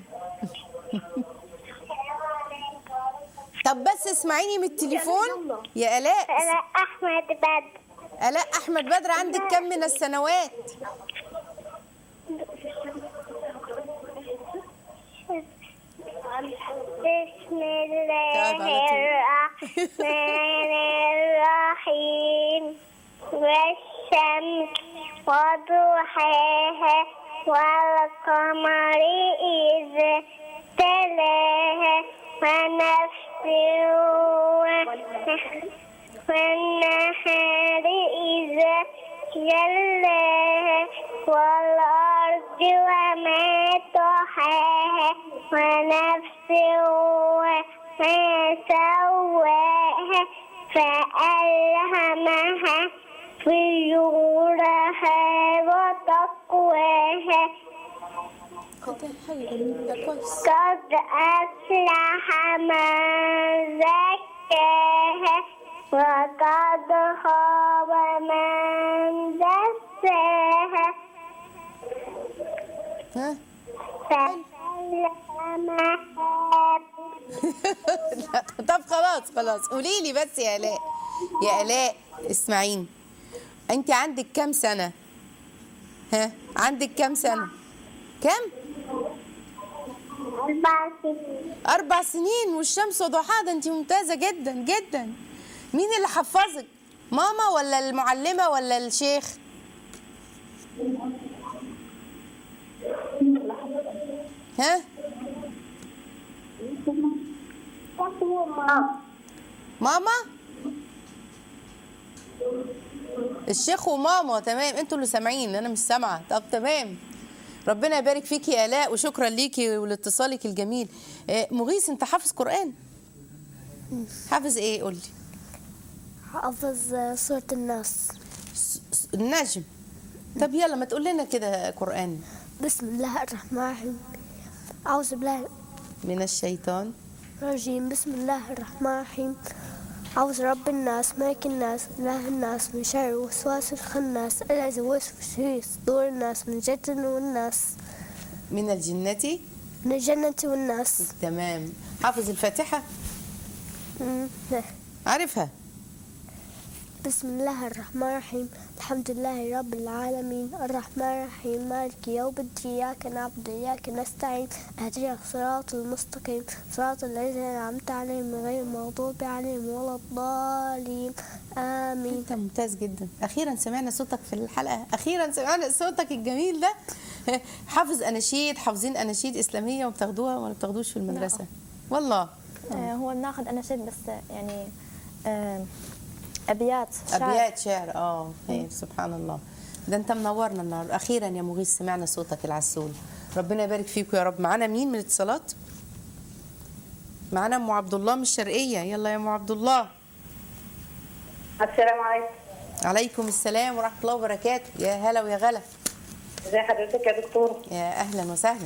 طب بس اسمعيني من التليفون يا آلاء أنا أحمد بدر آلاء أحمد بدر عندك كم من السنوات بسم الله طيب، على الرحمن الرحيم والشمس وضحاها والقمر إذا تلاها ونفس والنهار إذا جلاها والأرض وما طحاها ونفس وما سواها فألهمها فجورها وتقواها قد أفلح من زكاها وقد خاب من دساها ها فألهمها لا، طب خلاص خلاص قولي لي بس يا آلاء يا آلاء اسمعيني انت عندك كام سنة ها عندك كام سنة كام أربع سنين أربع سنين والشمس وضحاها ده أنت ممتازة جدا جدا مين اللي حفظك؟ ماما ولا المعلمة ولا الشيخ؟ ها؟ ماما؟ الشيخ وماما تمام انتوا اللي سامعين انا مش سامعه طب تمام ربنا يبارك فيكي يا الاء وشكرا ليكي ولاتصالك الجميل آه، مغيث انت حافظ قران حافظ ايه قول لي حافظ سورة الناس س- س- النجم طب يلا ما تقول لنا كده قران بسم الله الرحمن الرحيم أعوذ بالله من الشيطان الرجيم بسم الله الرحمن الرحيم أعوذ رب الناس ملك الناس إله الناس من شر الوسواس الخناس الذي يوسوس في صدور الناس من الجنة والناس من الجنه من الجنة والناس تمام حافظ الفاتحه مم. عارفها بسم الله الرحمن الرحيم الحمد لله رب العالمين الرحمن الرحيم مالك يوم الدين إياك نعبد وإياك نستعين اهدنا الصراط المستقيم صراط الذين أنعمت عليهم غير المغضوب عليهم ولا الضالين آمين انت ممتاز جدا اخيرا سمعنا صوتك في الحلقه اخيرا سمعنا صوتك الجميل ده حافظ اناشيد حافظين اناشيد اسلاميه وبتاخدوها ولا بتاخدوش في المدرسه والله آه، هو بناخذ اناشيد بس يعني آه، ابيات شعر. ابيات شعر اه هي سبحان الله ده انت منورنا النهارده اخيرا يا مغيث سمعنا صوتك العسول ربنا يبارك فيكم يا رب معانا مين من الاتصالات معانا ام عبد الله من الشرقيه يلا يا ام عبد الله السلام عليكم عليكم السلام ورحمه الله وبركاته يا هلا ويا غلا ازي حضرتك يا دكتور يا اهلا وسهلا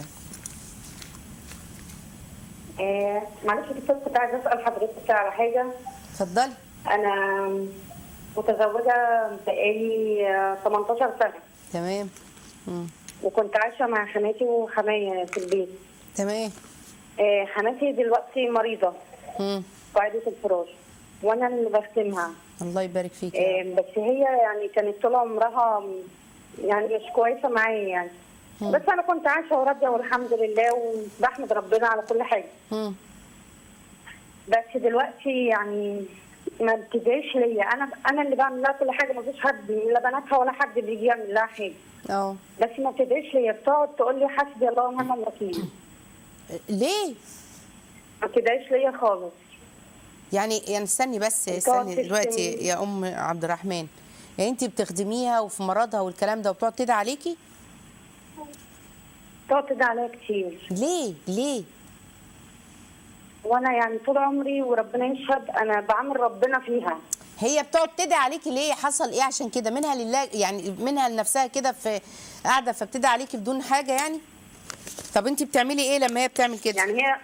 آه معلش يا دكتور كنت عايزه اسال حضرتك على حاجه اتفضلي انا متزوجه بقالي آه، 18 سنه تمام مم. وكنت عايشه مع حماتي وحماية في البيت تمام آه حماتي دلوقتي مريضه مم. قاعده الفراش وانا اللي بخدمها الله يبارك فيك يا رب. آه بس هي يعني كانت طول عمرها يعني مش كويسه معايا يعني بس انا كنت عايشه وراضيه والحمد لله وبحمد ربنا على كل حاجه مم. بس دلوقتي يعني ما بتدعيش ليا انا انا اللي بعمل لها كل حاجه ما فيش حد لا بناتها ولا حد بيجي يعمل لها حاجه اه بس ما بتدعيش ليا بتقعد تقول لي حسبي الله ونعم الوكيل ليه ما بتدعيش ليا خالص يعني يعني استني بس بتقعد استني تشتمني. دلوقتي يا ام عبد الرحمن يعني انت بتخدميها وفي مرضها والكلام ده وبتقعد تدعي عليكي بتقعد تدعي عليا كتير ليه ليه وانا يعني طول عمري وربنا يشهد انا بعمل ربنا فيها هي بتقعد تدعي عليكي ليه حصل ايه عشان كده منها لله يعني منها لنفسها كده في قاعده فبتدعي عليكي بدون حاجه يعني طب انت بتعملي ايه لما هي بتعمل كده يعني هي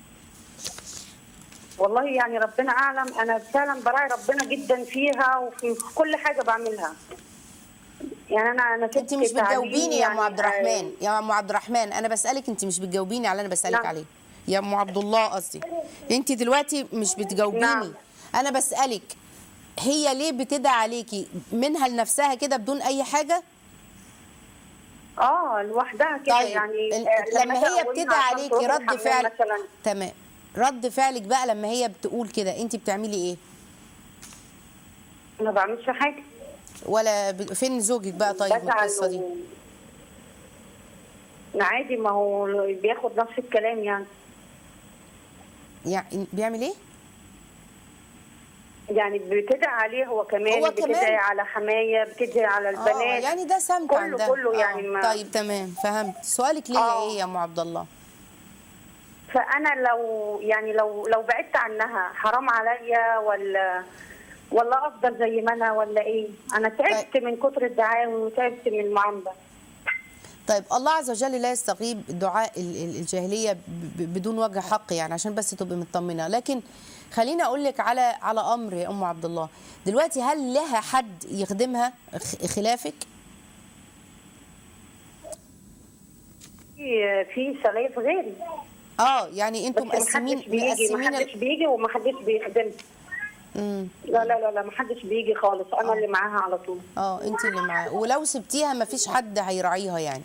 والله يعني ربنا اعلم انا فعلا براعي ربنا جدا فيها وفي في كل حاجه بعملها يعني انا انا انت مش سبت تعليم بتجاوبيني يا ام يعني، عبد الرحمن يا ام عبد الرحمن انا بسالك انت مش بتجاوبيني على اللي انا بسالك نعم. عليه يا ام عبد الله قصدي انت دلوقتي مش بتجاوبيني نعم. انا بسالك هي ليه بتدعي عليكي منها لنفسها كده بدون اي حاجه اه لوحدها كده طيب يعني ال- آه، لما أجي هي أقومها بتدعي عشان عليكي تروح رد الحمام فعل مثلا تمام رد فعلك بقى لما هي بتقول كده انت بتعملي ايه ما بعملش حاجه ولا ب... فين زوجك بقى طيب من بزعل القصه دي و- لا عادي ما هو بياخد نفس الكلام يعني يعني بيعمل ايه يعني بتدعي عليه هو كمان هو كمان؟ بتدعي على حمايه بتدعي على اه البنات يعني ده سمت كله عندها كله آه، يعني ما طيب تمام فهمت سؤالك ليا آه. ايه يا ام عبد الله فانا لو يعني لو لو بعدت عنها حرام عليا ولا ولا افضل زي ما انا ولا ايه انا تعبت من كتر الدعاوي وتعبت من المعامله طيب الله عز وجل لا يستجيب دعاء ال- ال- الجاهليه ب- ب- بدون وجه حق يعني عشان بس تبقي مطمنه لكن خليني اقول لك على على امر يا ام عبد الله دلوقتي هل لها حد يخدمها خ- خلافك في في سلايف غيري اه يعني انتم بس مقسمين محدش بيجي مقسمين محدش ال... بيجي ومحدش بيخدم مم. لا لا لا لا محدش بيجي خالص انا اللي معاها على طول اه انت اللي معاه ولو سبتيها مفيش حد هيراعيها يعني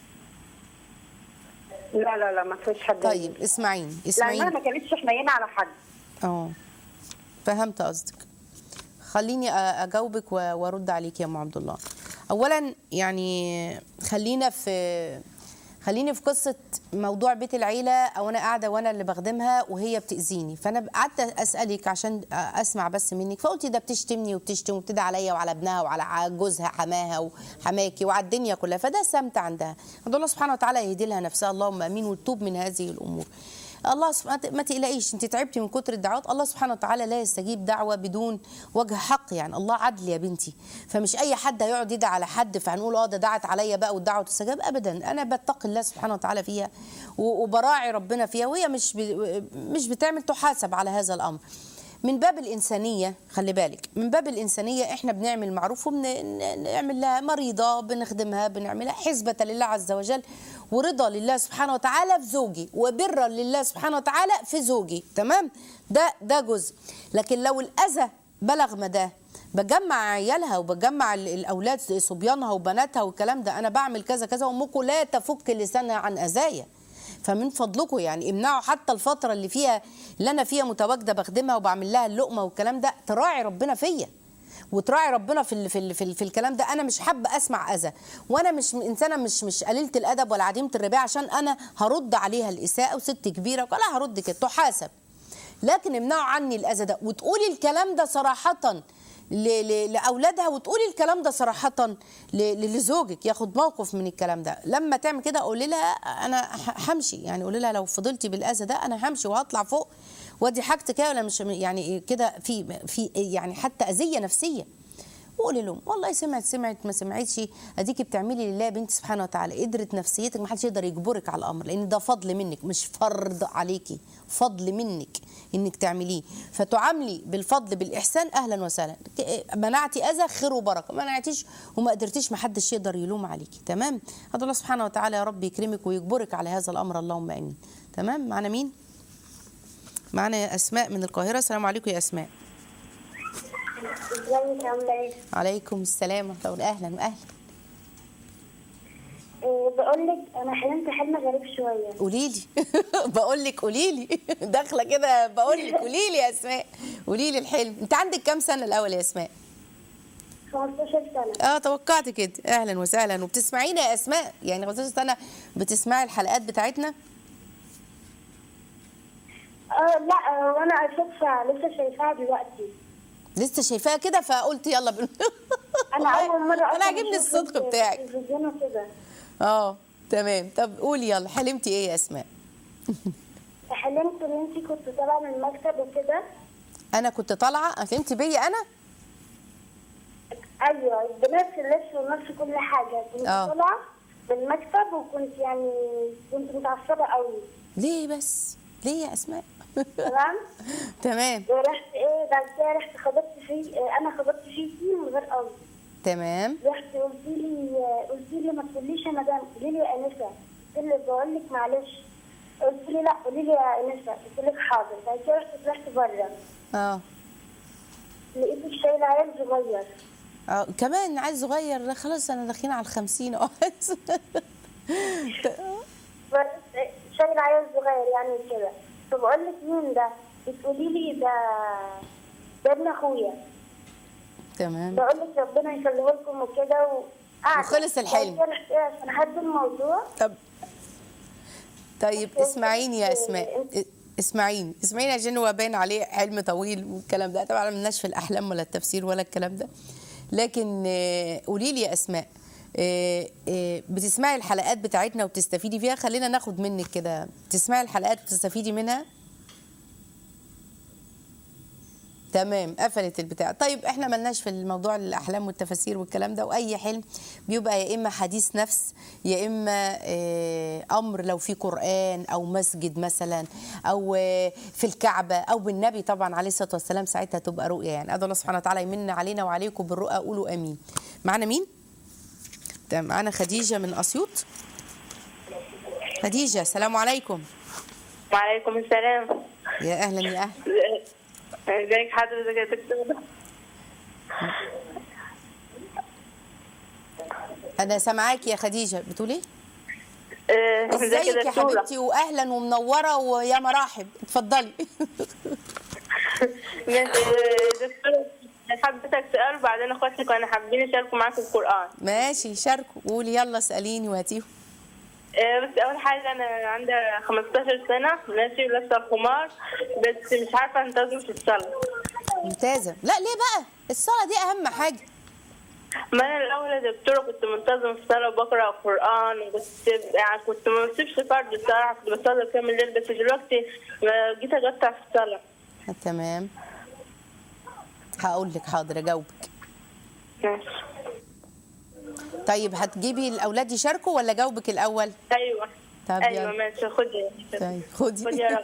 لا لا لا ما فيش حد طيب اسمعيني لانها اسمعيني ما كانتش حنينه على حد اه فهمت قصدك خليني أ- اجاوبك و- وارد عليك يا ام عبد الله اولا يعني خلينا في خليني في قصه موضوع بيت العيله او انا قاعده وانا اللي بخدمها وهي بتاذيني فانا قعدت اسالك عشان اسمع بس منك فقلتي ده بتشتمني وبتشتم وبتدعي عليا وعلى ابنها وعلى جوزها حماها وحماكي وعلى الدنيا كلها فده سمت عندها ادعو الله سبحانه وتعالى يهدي لها نفسها اللهم امين وتتوب من هذه الامور الله سبحانه ما تقلقيش انت تعبتي من كتر الدعوات الله سبحانه وتعالى لا يستجيب دعوه بدون وجه حق يعني الله عدل يا بنتي فمش اي حد هيقعد يدعي على حد فهنقول اه ده دعت عليا بقى والدعوه تستجاب ابدا انا بتقي الله سبحانه وتعالى فيها و- وبراعي ربنا فيها وهي مش ب- مش بتعمل تحاسب على هذا الامر من باب الإنسانية خلي بالك من باب الإنسانية إحنا بنعمل معروف وبنعمل لها مريضة بنخدمها بنعملها حسبة لله عز وجل ورضا لله سبحانه وتعالى في زوجي وبرا لله سبحانه وتعالى في زوجي تمام ده ده جزء لكن لو الأذى بلغ مداه بجمع عيالها وبجمع ال- الاولاد صبيانها وبناتها والكلام ده انا بعمل كذا كذا وامكم لا تفك لسانها عن اذايا فمن فضلكم يعني امنعوا حتى الفتره اللي فيها اللي انا فيها متواجده بخدمها وبعمل لها اللقمه والكلام ده تراعي ربنا فيا وتراعي ربنا في ال في ال في, ال في الكلام ده انا مش حابه اسمع اذى وانا مش انسانه مش مش قليله الادب ولا عديمه الربايه عشان انا هرد عليها الاساءه وست كبيره ولا هرد كده تحاسب لكن امنعوا عني الاذى ده وتقولي الكلام ده صراحه ل- ل- لاولادها وتقولي الكلام ده صراحه ل- ل- لزوجك ياخد موقف من الكلام ده لما تعمل كده قولي لها انا ه- همشي يعني قولي لها لو فضلتي بالاذى ده انا همشي وهطلع فوق وادي حاجتك كده ولا مش يعني كده في في يعني حتى اذيه نفسيه وقولي لهم والله سمعت سمعت ما سمعتش اديكي بتعملي لله يا بنتي سبحانه وتعالى قدرت نفسيتك ما حدش يقدر يجبرك على الامر لان ده فضل منك مش فرض عليكي فضل منك انك تعمليه فتعاملي بالفضل بالاحسان اهلا وسهلا ك- منعتي اذى خير وبركه ما منعتيش وما قدرتيش ما حدش يقدر يلوم عليكي تمام هذا الله سبحانه وتعالى يا رب يكرمك ويجبرك على هذا الامر اللهم امين تمام معنا مين معنا يا اسماء من القاهره السلام عليكم يا اسماء ازيك عاملة ايه؟ عليكم السلام ورحمه الله اهلا واهلا بقول لك انا حلمت حلم غريب شوية قولي لي بقول لك قولي لي داخله كده بقول لك قولي لي يا اسماء قولي لي الحلم انت عندك كام سنه الاول يا اسماء 15 سنة اه توقعت كده اهلا وسهلا وبتسمعينا يا اسماء يعني 15 سنه بتسمعي الحلقات بتاعتنا اه لا آه، وانا صدفة لسه شايفاها دلوقتي لسه شايفاها كده فقلت يلا بن... انا اول مرة انا أصلاً عاجبني أشوف الصدق في بتاعك التلفزيون وكده اه تمام طب قولي يلا حلمتي ايه يا اسماء حلمت ان انت كنت طالعة من المكتب وكده انا كنت طالعه حلمتي بيا انا ايوه بنفس اللبس ونفس كل حاجة كنت آه. طالعة من المكتب وكنت يعني كنت متعصبة قوي ليه بس ليه يا اسماء تمام تمام ورحت ايه بعد كده رحت خبطت فيه آه، انا خبطت فيه من غير قصد تمام رحت قلت لي قلت لي ما تقوليش يا مدام قولي لي يا انسه قلت لي بقول لك معلش قلت لي لا قولي لي يا انسه قلت لك حاضر بعد كده رحت طلعت بره اه لقيتك شايله عيل صغير اه كمان عيل صغير خلاص انا داخلين على الخمسين اه بس شايله عيل صغير يعني كده فبقول لك مين ده بتقولي لي ده ده ابن اخويا تمام بقول لك ربنا يخليه لكم وكده وقعدت. وخلص الحلم. بعد كده رحت ايه عشان اهدي الموضوع طب طيب اسمعيني يا اسماء اسمعيني اسمعيني عشان هو باين عليه حلم طويل والكلام ده طبعا ملناش في الاحلام ولا التفسير ولا الكلام ده لكن آه، قولي لي يا اسماء آه، آه، بتسمعي الحلقات بتاعتنا وبتستفيدي فيها خلينا ناخد منك كده تسمعي الحلقات وبتستفيدي منها تمام قفلت البتاع طيب احنا ملناش في الموضوع الاحلام والتفاسير والكلام ده واي حلم بيبقى يا اما حديث نفس يا اما آه، امر لو في قران او مسجد مثلا او آه، في الكعبه او بالنبي طبعا عليه الصلاه والسلام ساعتها تبقى رؤيه يعني ادعو الله سبحانه وتعالى يمن علينا وعليكم بالرؤى قولوا امين معنا مين تمام معنا خديجه من اسيوط خديجه السلام عليكم وعليكم السلام يا اهلا يا اهلا ازيك حضرتك يا دكتور انا سامعاكي يا خديجه بتقولي آه، ازيك ازيك يا دكتورة؟ حبيبتي واهلا ومنوره ويا مراحب اتفضلي آه، دكتور حضرتك سؤال وبعدين اخواتي كانوا حابين يشاركوا معاك القرآن ماشي شاركوا قولي يلا اساليني وهاتيهم آه، آه، بس اول حاجه انا عندي 15 سنه ماشي ولابسه الخمار بس مش عارفه انتظم في الصلاه ممتازه لا ليه بقى الصلاه دي اهم حاجه ما انا الاول يا دكتوره كنت منتظم في الصلاه وبقرا القران وكنت يعني كنت ما بسيبش فرد الصراحه كنت بصلي كامل الليل بس دلوقتي ما جيت اقطع في الصلاه تمام هقول لك حاضر اجاوبك ماشي طيب هتجيبي الاولاد يشاركوا ولا جاوبك الاول ايوه طب ايوه يلا. ماشي خدي طيب خدي خدي يا رب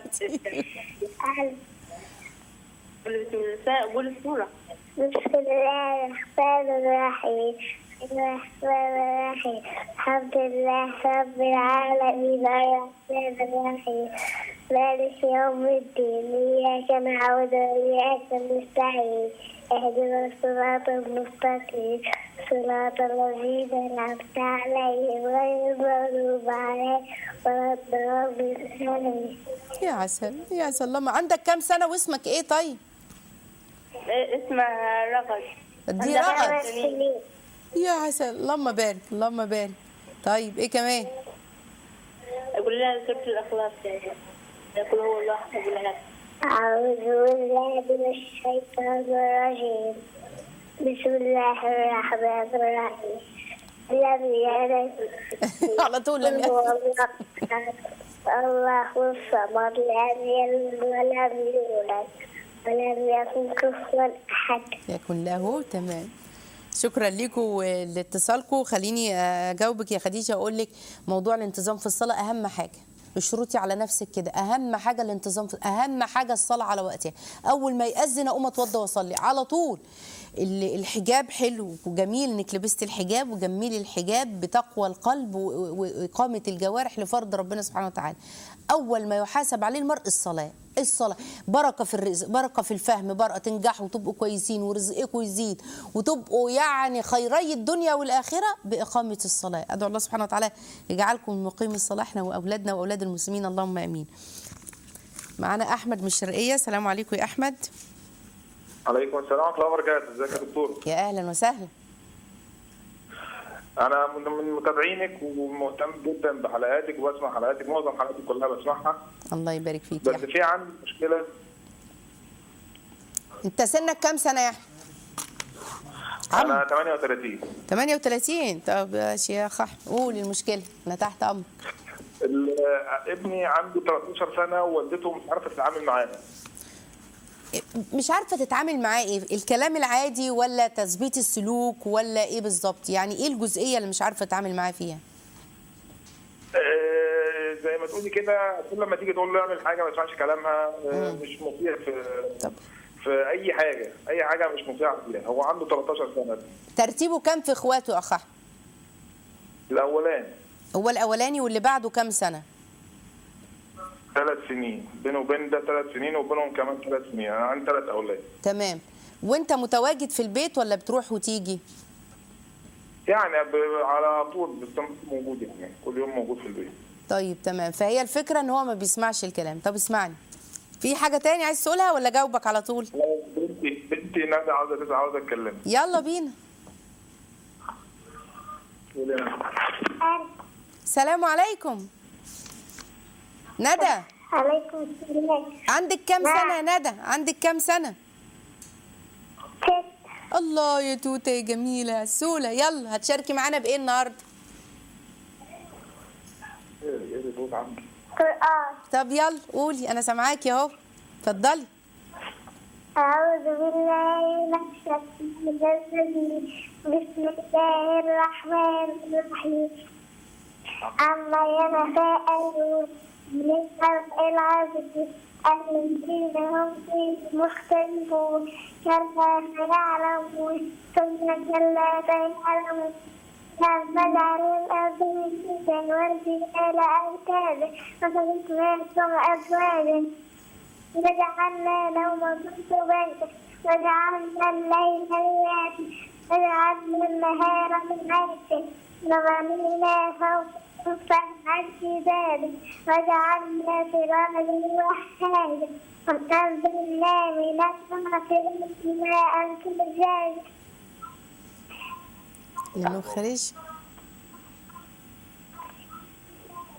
قولي بسم الله قولي السوره بسم الله الرحمن الرحيم الرحمن الرحيم الحمد لله رب العالمين الرحمن الرحيم مالك يوم الدين إياك نعبد وإياك نستعين اهدنا الصراط المستقيم صراط الذين أنعمت عليهم غير المغضوب عليهم ولا الضالين يا عسل يا عسل لما عندك كام سنه واسمك ايه طيب إيه اسمها رغد دي عندها رغد خمس سنين. يا عسل اللهم بارك اللهم بارك طيب ايه كمان اقول لها سوره الاخلاص يعني يقول هو الله اقول لها أعوذ بالله من الشيطان الرجيم بسم الله الرحمن الرحيم لم يلد على طول لم هو يلد. الله الصمد لم يلد ولم يولد ولم يكن كفوا أحد يكون له تمام شكرا لكم لاتصالكم خليني اجاوبك يا خديجه اقول لك موضوع الانتظام في الصلاه اهم حاجه اشرطي على نفسك كده اهم حاجه الانتظام في اهم حاجه الصلاه على وقتها اول ما ياذن اقوم اتوضى واصلي على طول ال- الحجاب حلو وجميل انك لبست الحجاب وجميل الحجاب بتقوى القلب و- و- واقامه الجوارح لفرض ربنا سبحانه وتعالى اول ما يحاسب عليه المرء الصلاه الصلاة بركة في الرزق بركة في الفهم بركة تنجحوا وتبقوا كويسين ورزقكم يزيد وتبقوا يعني خيري الدنيا والآخرة بإقامة الصلاة أدعو الله سبحانه وتعالى يجعلكم من مقيم الصلاة احنا وأولادنا وأولاد المسلمين اللهم آمين معانا أحمد من الشرقية السلام عليكم يا أحمد عليكم السلام ورحمه الله وبركاته ازيك يا دكتور يا أهلا وسهلا انا من من متابعينك ومهتم جدا بحلقاتك وبسمع حلقاتك معظم حلقاتك كلها بسمعها الله يبارك فيك يا بس أحمد في عندي مشكله أنت سنك كام سنة يا أحمد؟ عم انا 38 38 طب يا شيخ أحمد قول المشكلة أنا تحت أمر ال- ابني عنده 13 سنه ووالدته مش عارفه تتعامل معاه مش عارفه تتعامل معاه ايه الكلام العادي ولا تثبيت السلوك ولا ايه بالظبط يعني ايه الجزئيه اللي مش عارفه تتعامل معاه فيها آه، زي ما تقولي كده كل ما تيجي تقول له اعمل حاجه ما يسمعش كلامها آه، مش مطيع في طب في اي حاجه اي حاجه مش مطيع فيها هو عنده 13 سنه ترتيبه كام في اخواته يا اخ أحمد؟ الاولاني هو الاولاني واللي بعده كام سنه ثلاث سنين بينه وبين ده ثلاث سنين وبينهم كمان ثلاث سنين انا عندي ثلاث اولاد تمام وانت متواجد في البيت ولا بتروح وتيجي يعني ب- على طول باستمرار موجود يعني كل يوم موجود في البيت طيب تمام فهي الفكره ان هو ما بيسمعش الكلام طب اسمعني في حاجه تاني عايز تقولها ولا جاوبك على طول بنتي بنتي ندى عاوزه تسعى عاوزه اتكلم يلا بينا السلام عليكم ندى عليكم السلام عندك كام سنه يا ندى عندك كام سنه ست الله يا توته يا جميله سوله يلا هتشاركي معانا بايه النهارده قرآن طب يلا قولي انا سامعاكي اهو اتفضلي أعوذ بالله من الشيطان الرجيم بسم الله الرحمن الرحيم عما يتساءلون من الخلق العظيم الذين هم فيه مختلفون كلا سيعلمون ثم كلا سيعلمون نجعل الأرض مهدا والجبال أوتادا وخلقناكم أزواجا وجعلنا نومكم سباتا وجعلنا الليل لباسا وجعلنا النهار معاشا وبنينا فوقكم سبعا شدادا وجعلنا سراجا وحاجا وأنزلنا من السماء ماء ثجاجا المخرج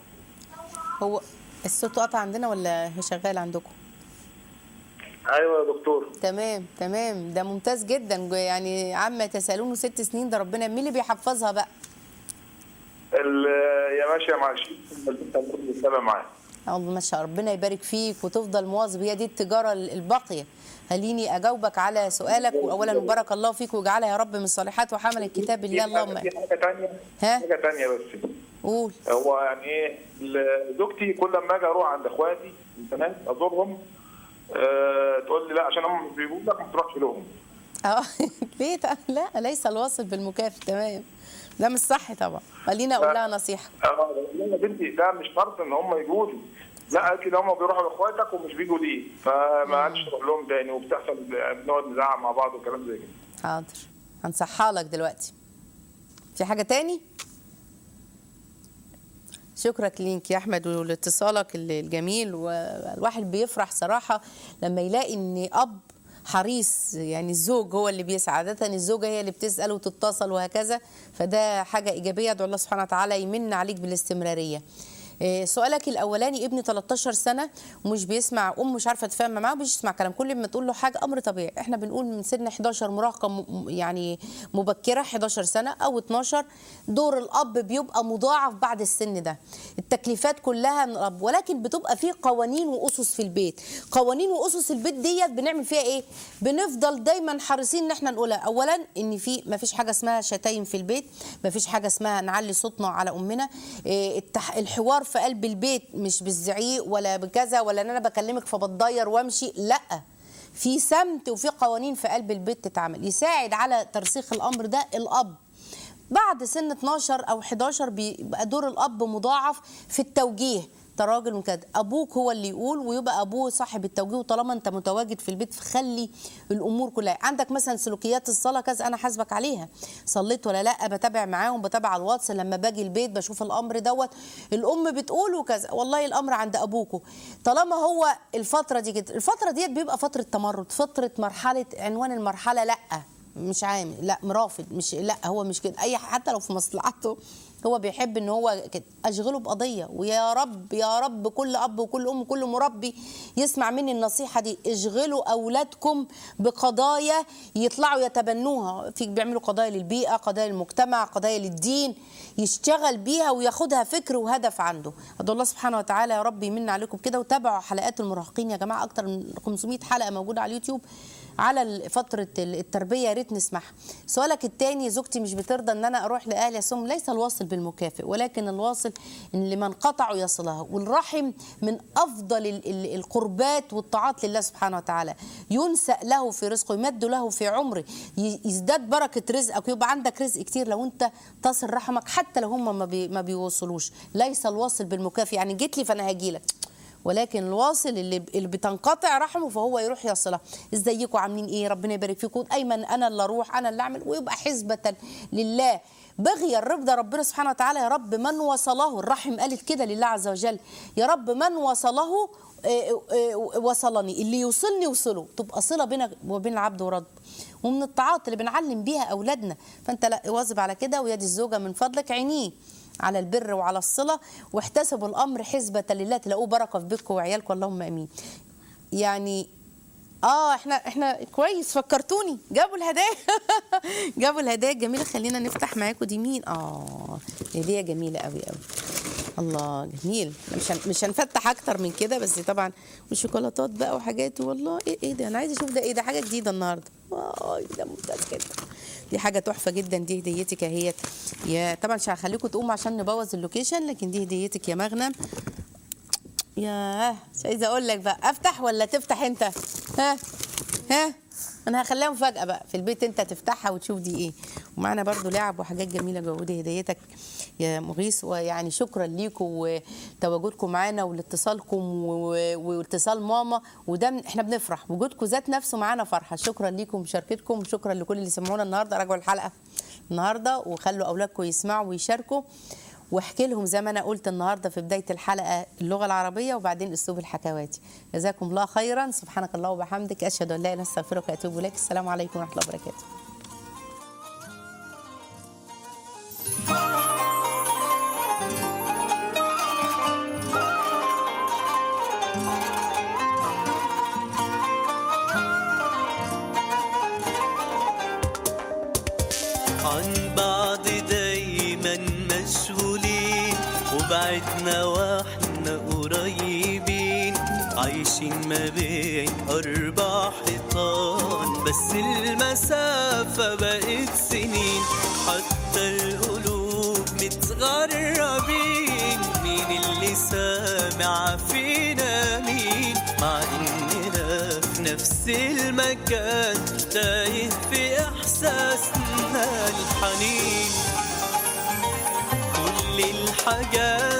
هو الصوت قطع عندنا ولا هو شغال عندكم ايوه يا دكتور تمام تمام ده ممتاز جدا يعني عما يتساءلون ست سنين ده ربنا مين اللي بيحفظها بقى ال- يا ماشيه مع الشيخ السبع معايا الله ما شاء الله ربنا يبارك فيك وتفضل مواظب هي دي التجاره الباقيه خليني اجاوبك على سؤالك واولا بارك الله فيك واجعلها يا رب من الصالحات وحمل الكتاب الله اللهم في حاجه ثانيه ها؟ حاجه ثانيه بس قول هو يعني ايه ل- زوجتي كل ما اجي اروح عند اخواتي البنات ازورهم آه تقول لي لا عشان هم مش بيجوا لك ما تروحش لهم اه ليه ت- لا ليس الواصل بالمكافئ تمام ده مش صح طبعا خلينا اقول لها نصيحه اه يا بنتي ده مش شرط ان هم يجوا لي لا قالت لي هم بيروحوا لاخواتك ومش بيجوا لي فما عادش تروح لهم تاني وبتحصل بنقعد نزعق مع بعض وكلام زي كده حاضر هنصحها لك دلوقتي في حاجه تاني شكرا ليك يا احمد ولاتصالك الجميل والواحد بيفرح صراحه لما يلاقي ان اب حريص يعني الزوج هو اللي بيسعى عاده الزوجه هي اللي بتسال وتتصل وهكذا فده حاجه ايجابيه ادعو الله سبحانه وتعالى يمن عليك بالاستمراريه إيه، سؤالك الاولاني ابني 13 سنه ومش بيسمع ام مش عارفه تفهم معاه مش يسمع كلام كل ما تقول له حاجه امر طبيعي احنا بنقول من سن 11 مراهقه م- يعني مبكره 11 سنه او 12 دور الاب بيبقى مضاعف بعد السن ده التكليفات كلها من الاب ولكن بتبقى في قوانين واسس في البيت قوانين واسس البيت ديت بنعمل فيها ايه بنفضل دايما حريصين ان احنا نقولها اولا ان في ما فيش حاجه اسمها شتايم في البيت ما فيش حاجه اسمها نعلي صوتنا على امنا إيه، التح... الحوار في قلب البيت مش بالزعيق ولا بكذا ولا ان انا بكلمك فبتضير وامشي لا في سمت وفي قوانين في قلب البيت تتعمل يساعد على ترسيخ الامر ده الاب بعد سن 12 او 11 بيبقى دور الاب مضاعف في التوجيه انت راجل وكده ابوك هو اللي يقول ويبقى ابوه صاحب التوجيه وطالما انت متواجد في البيت فخلي الامور كلها عندك مثلا سلوكيات الصلاه كذا انا حاسبك عليها صليت ولا لا بتابع معاهم بتابع على الواتس لما باجي البيت بشوف الامر دوت الام بتقول وكذا والله الامر عند ابوكوا طالما هو الفتره دي كده الفتره ديت بيبقى فتره تمرد فتره مرحله عنوان المرحله لا مش عامل لا مرافض مش لا هو مش كده اي حتى لو في مصلحته هو بيحب ان هو كده اشغله بقضيه ويا رب يا رب كل اب وكل ام وكل مربي يسمع مني النصيحه دي اشغلوا اولادكم بقضايا يطلعوا يتبنوها في بيعملوا قضايا للبيئه قضايا للمجتمع قضايا للدين يشتغل بيها وياخدها فكر وهدف عنده ادعو الله سبحانه وتعالى يا رب يمن عليكم كده وتابعوا حلقات المراهقين يا جماعه اكتر من 500 حلقه موجوده على اليوتيوب على فترة التربية يا ريت نسمعها. سؤالك الثاني زوجتي مش بترضى ان انا اروح لاهلي اصوم ليس الواصل بالمكافئ ولكن الواصل ان لمن قطعوا يصلها والرحم من افضل ال- ال- القربات والطاعات لله سبحانه وتعالى ينسأ له في رزقه يمد له في عمره ي- يزداد بركة رزقك ويبقى عندك رزق كتير لو انت تصل رحمك حتى لو هم ما, بي ما بيوصلوش ليس الواصل بالمكافئ يعني جيت لي فانا هجيلك ولكن الواصل اللي اللي بتنقطع رحمه فهو يروح يصلها ازيكم عاملين ايه ربنا يبارك فيكم ايمن انا اللي اروح انا اللي اعمل ويبقى حسبة لله بغي الرضا ربنا سبحانه وتعالى يا رب من وصله الرحم قالت كده لله عز وجل يا رب من وصله آه، آه، وصلني اللي يوصلني وصله تبقى صله بينك وبين العبد ورب ومن الطاعات اللي بنعلم بيها اولادنا فانت لا واظب على كده ويد الزوجه من فضلك عينيه على البر وعلى الصله واحتسبوا الامر حسبه لله تلاقوه بركه في بيتكم وعيالكم اللهم امين يعني اه احنا احنا كويس فكرتوني جابوا الهدايا جابوا الهدايا الجميله خلينا نفتح معاكم دي مين اه هديه جميله قوي قوي الله جميل مش هن- مش هنفتح اكتر من كده بس طبعا وشوكولاتات بقى وحاجات والله ايه ايه ده انا عايزه اشوف ده ايه ده حاجه جديده النهارده اه ده ممتاز جدا دي حاجه تحفه جدا دي هديتك اهيت يا طبعا مش هخليكم تقوموا عشان نبوظ اللوكيشن لكن دي هديتك يا مغنم ياه مش عايزه اقول لك بقى افتح ولا تفتح انت ها ها انا هخليها مفاجاه بقى في البيت انت تفتحها وتشوف دي ايه ومعنا برضو لعب وحاجات جميله جوه دي هديتك يا مغيث ويعني شكرا ليكم وتواجدكم معانا ولاتصالكم و- واتصال ماما وده من- احنا بنفرح وجودكم ذات نفسه معانا فرحه شكرا ليكم ومشاركتكم وشكرا لكل اللي سمعونا النهارده راجعوا الحلقه النهارده وخلوا اولادكم يسمعوا ويشاركوا واحكي لهم زي ما انا قلت النهارده في بدايه الحلقه اللغه العربيه وبعدين اسلوب الحكواتي جزاكم الله خيرا سبحانك الله وبحمدك اشهد ان لا اله الا انت استغفرك واتوب اليك السلام عليكم ورحمه الله وبركاته عن بعض دايما مشغولين وبعدنا واحنا قريبين عايشين ما بين أربع حيطان بس المسافة بقت سنين حتى القلوب متغربين مين اللي سامع فينا مين مع إننا في نفس المكان تايه في إحساسنا الحنين كل الحاجات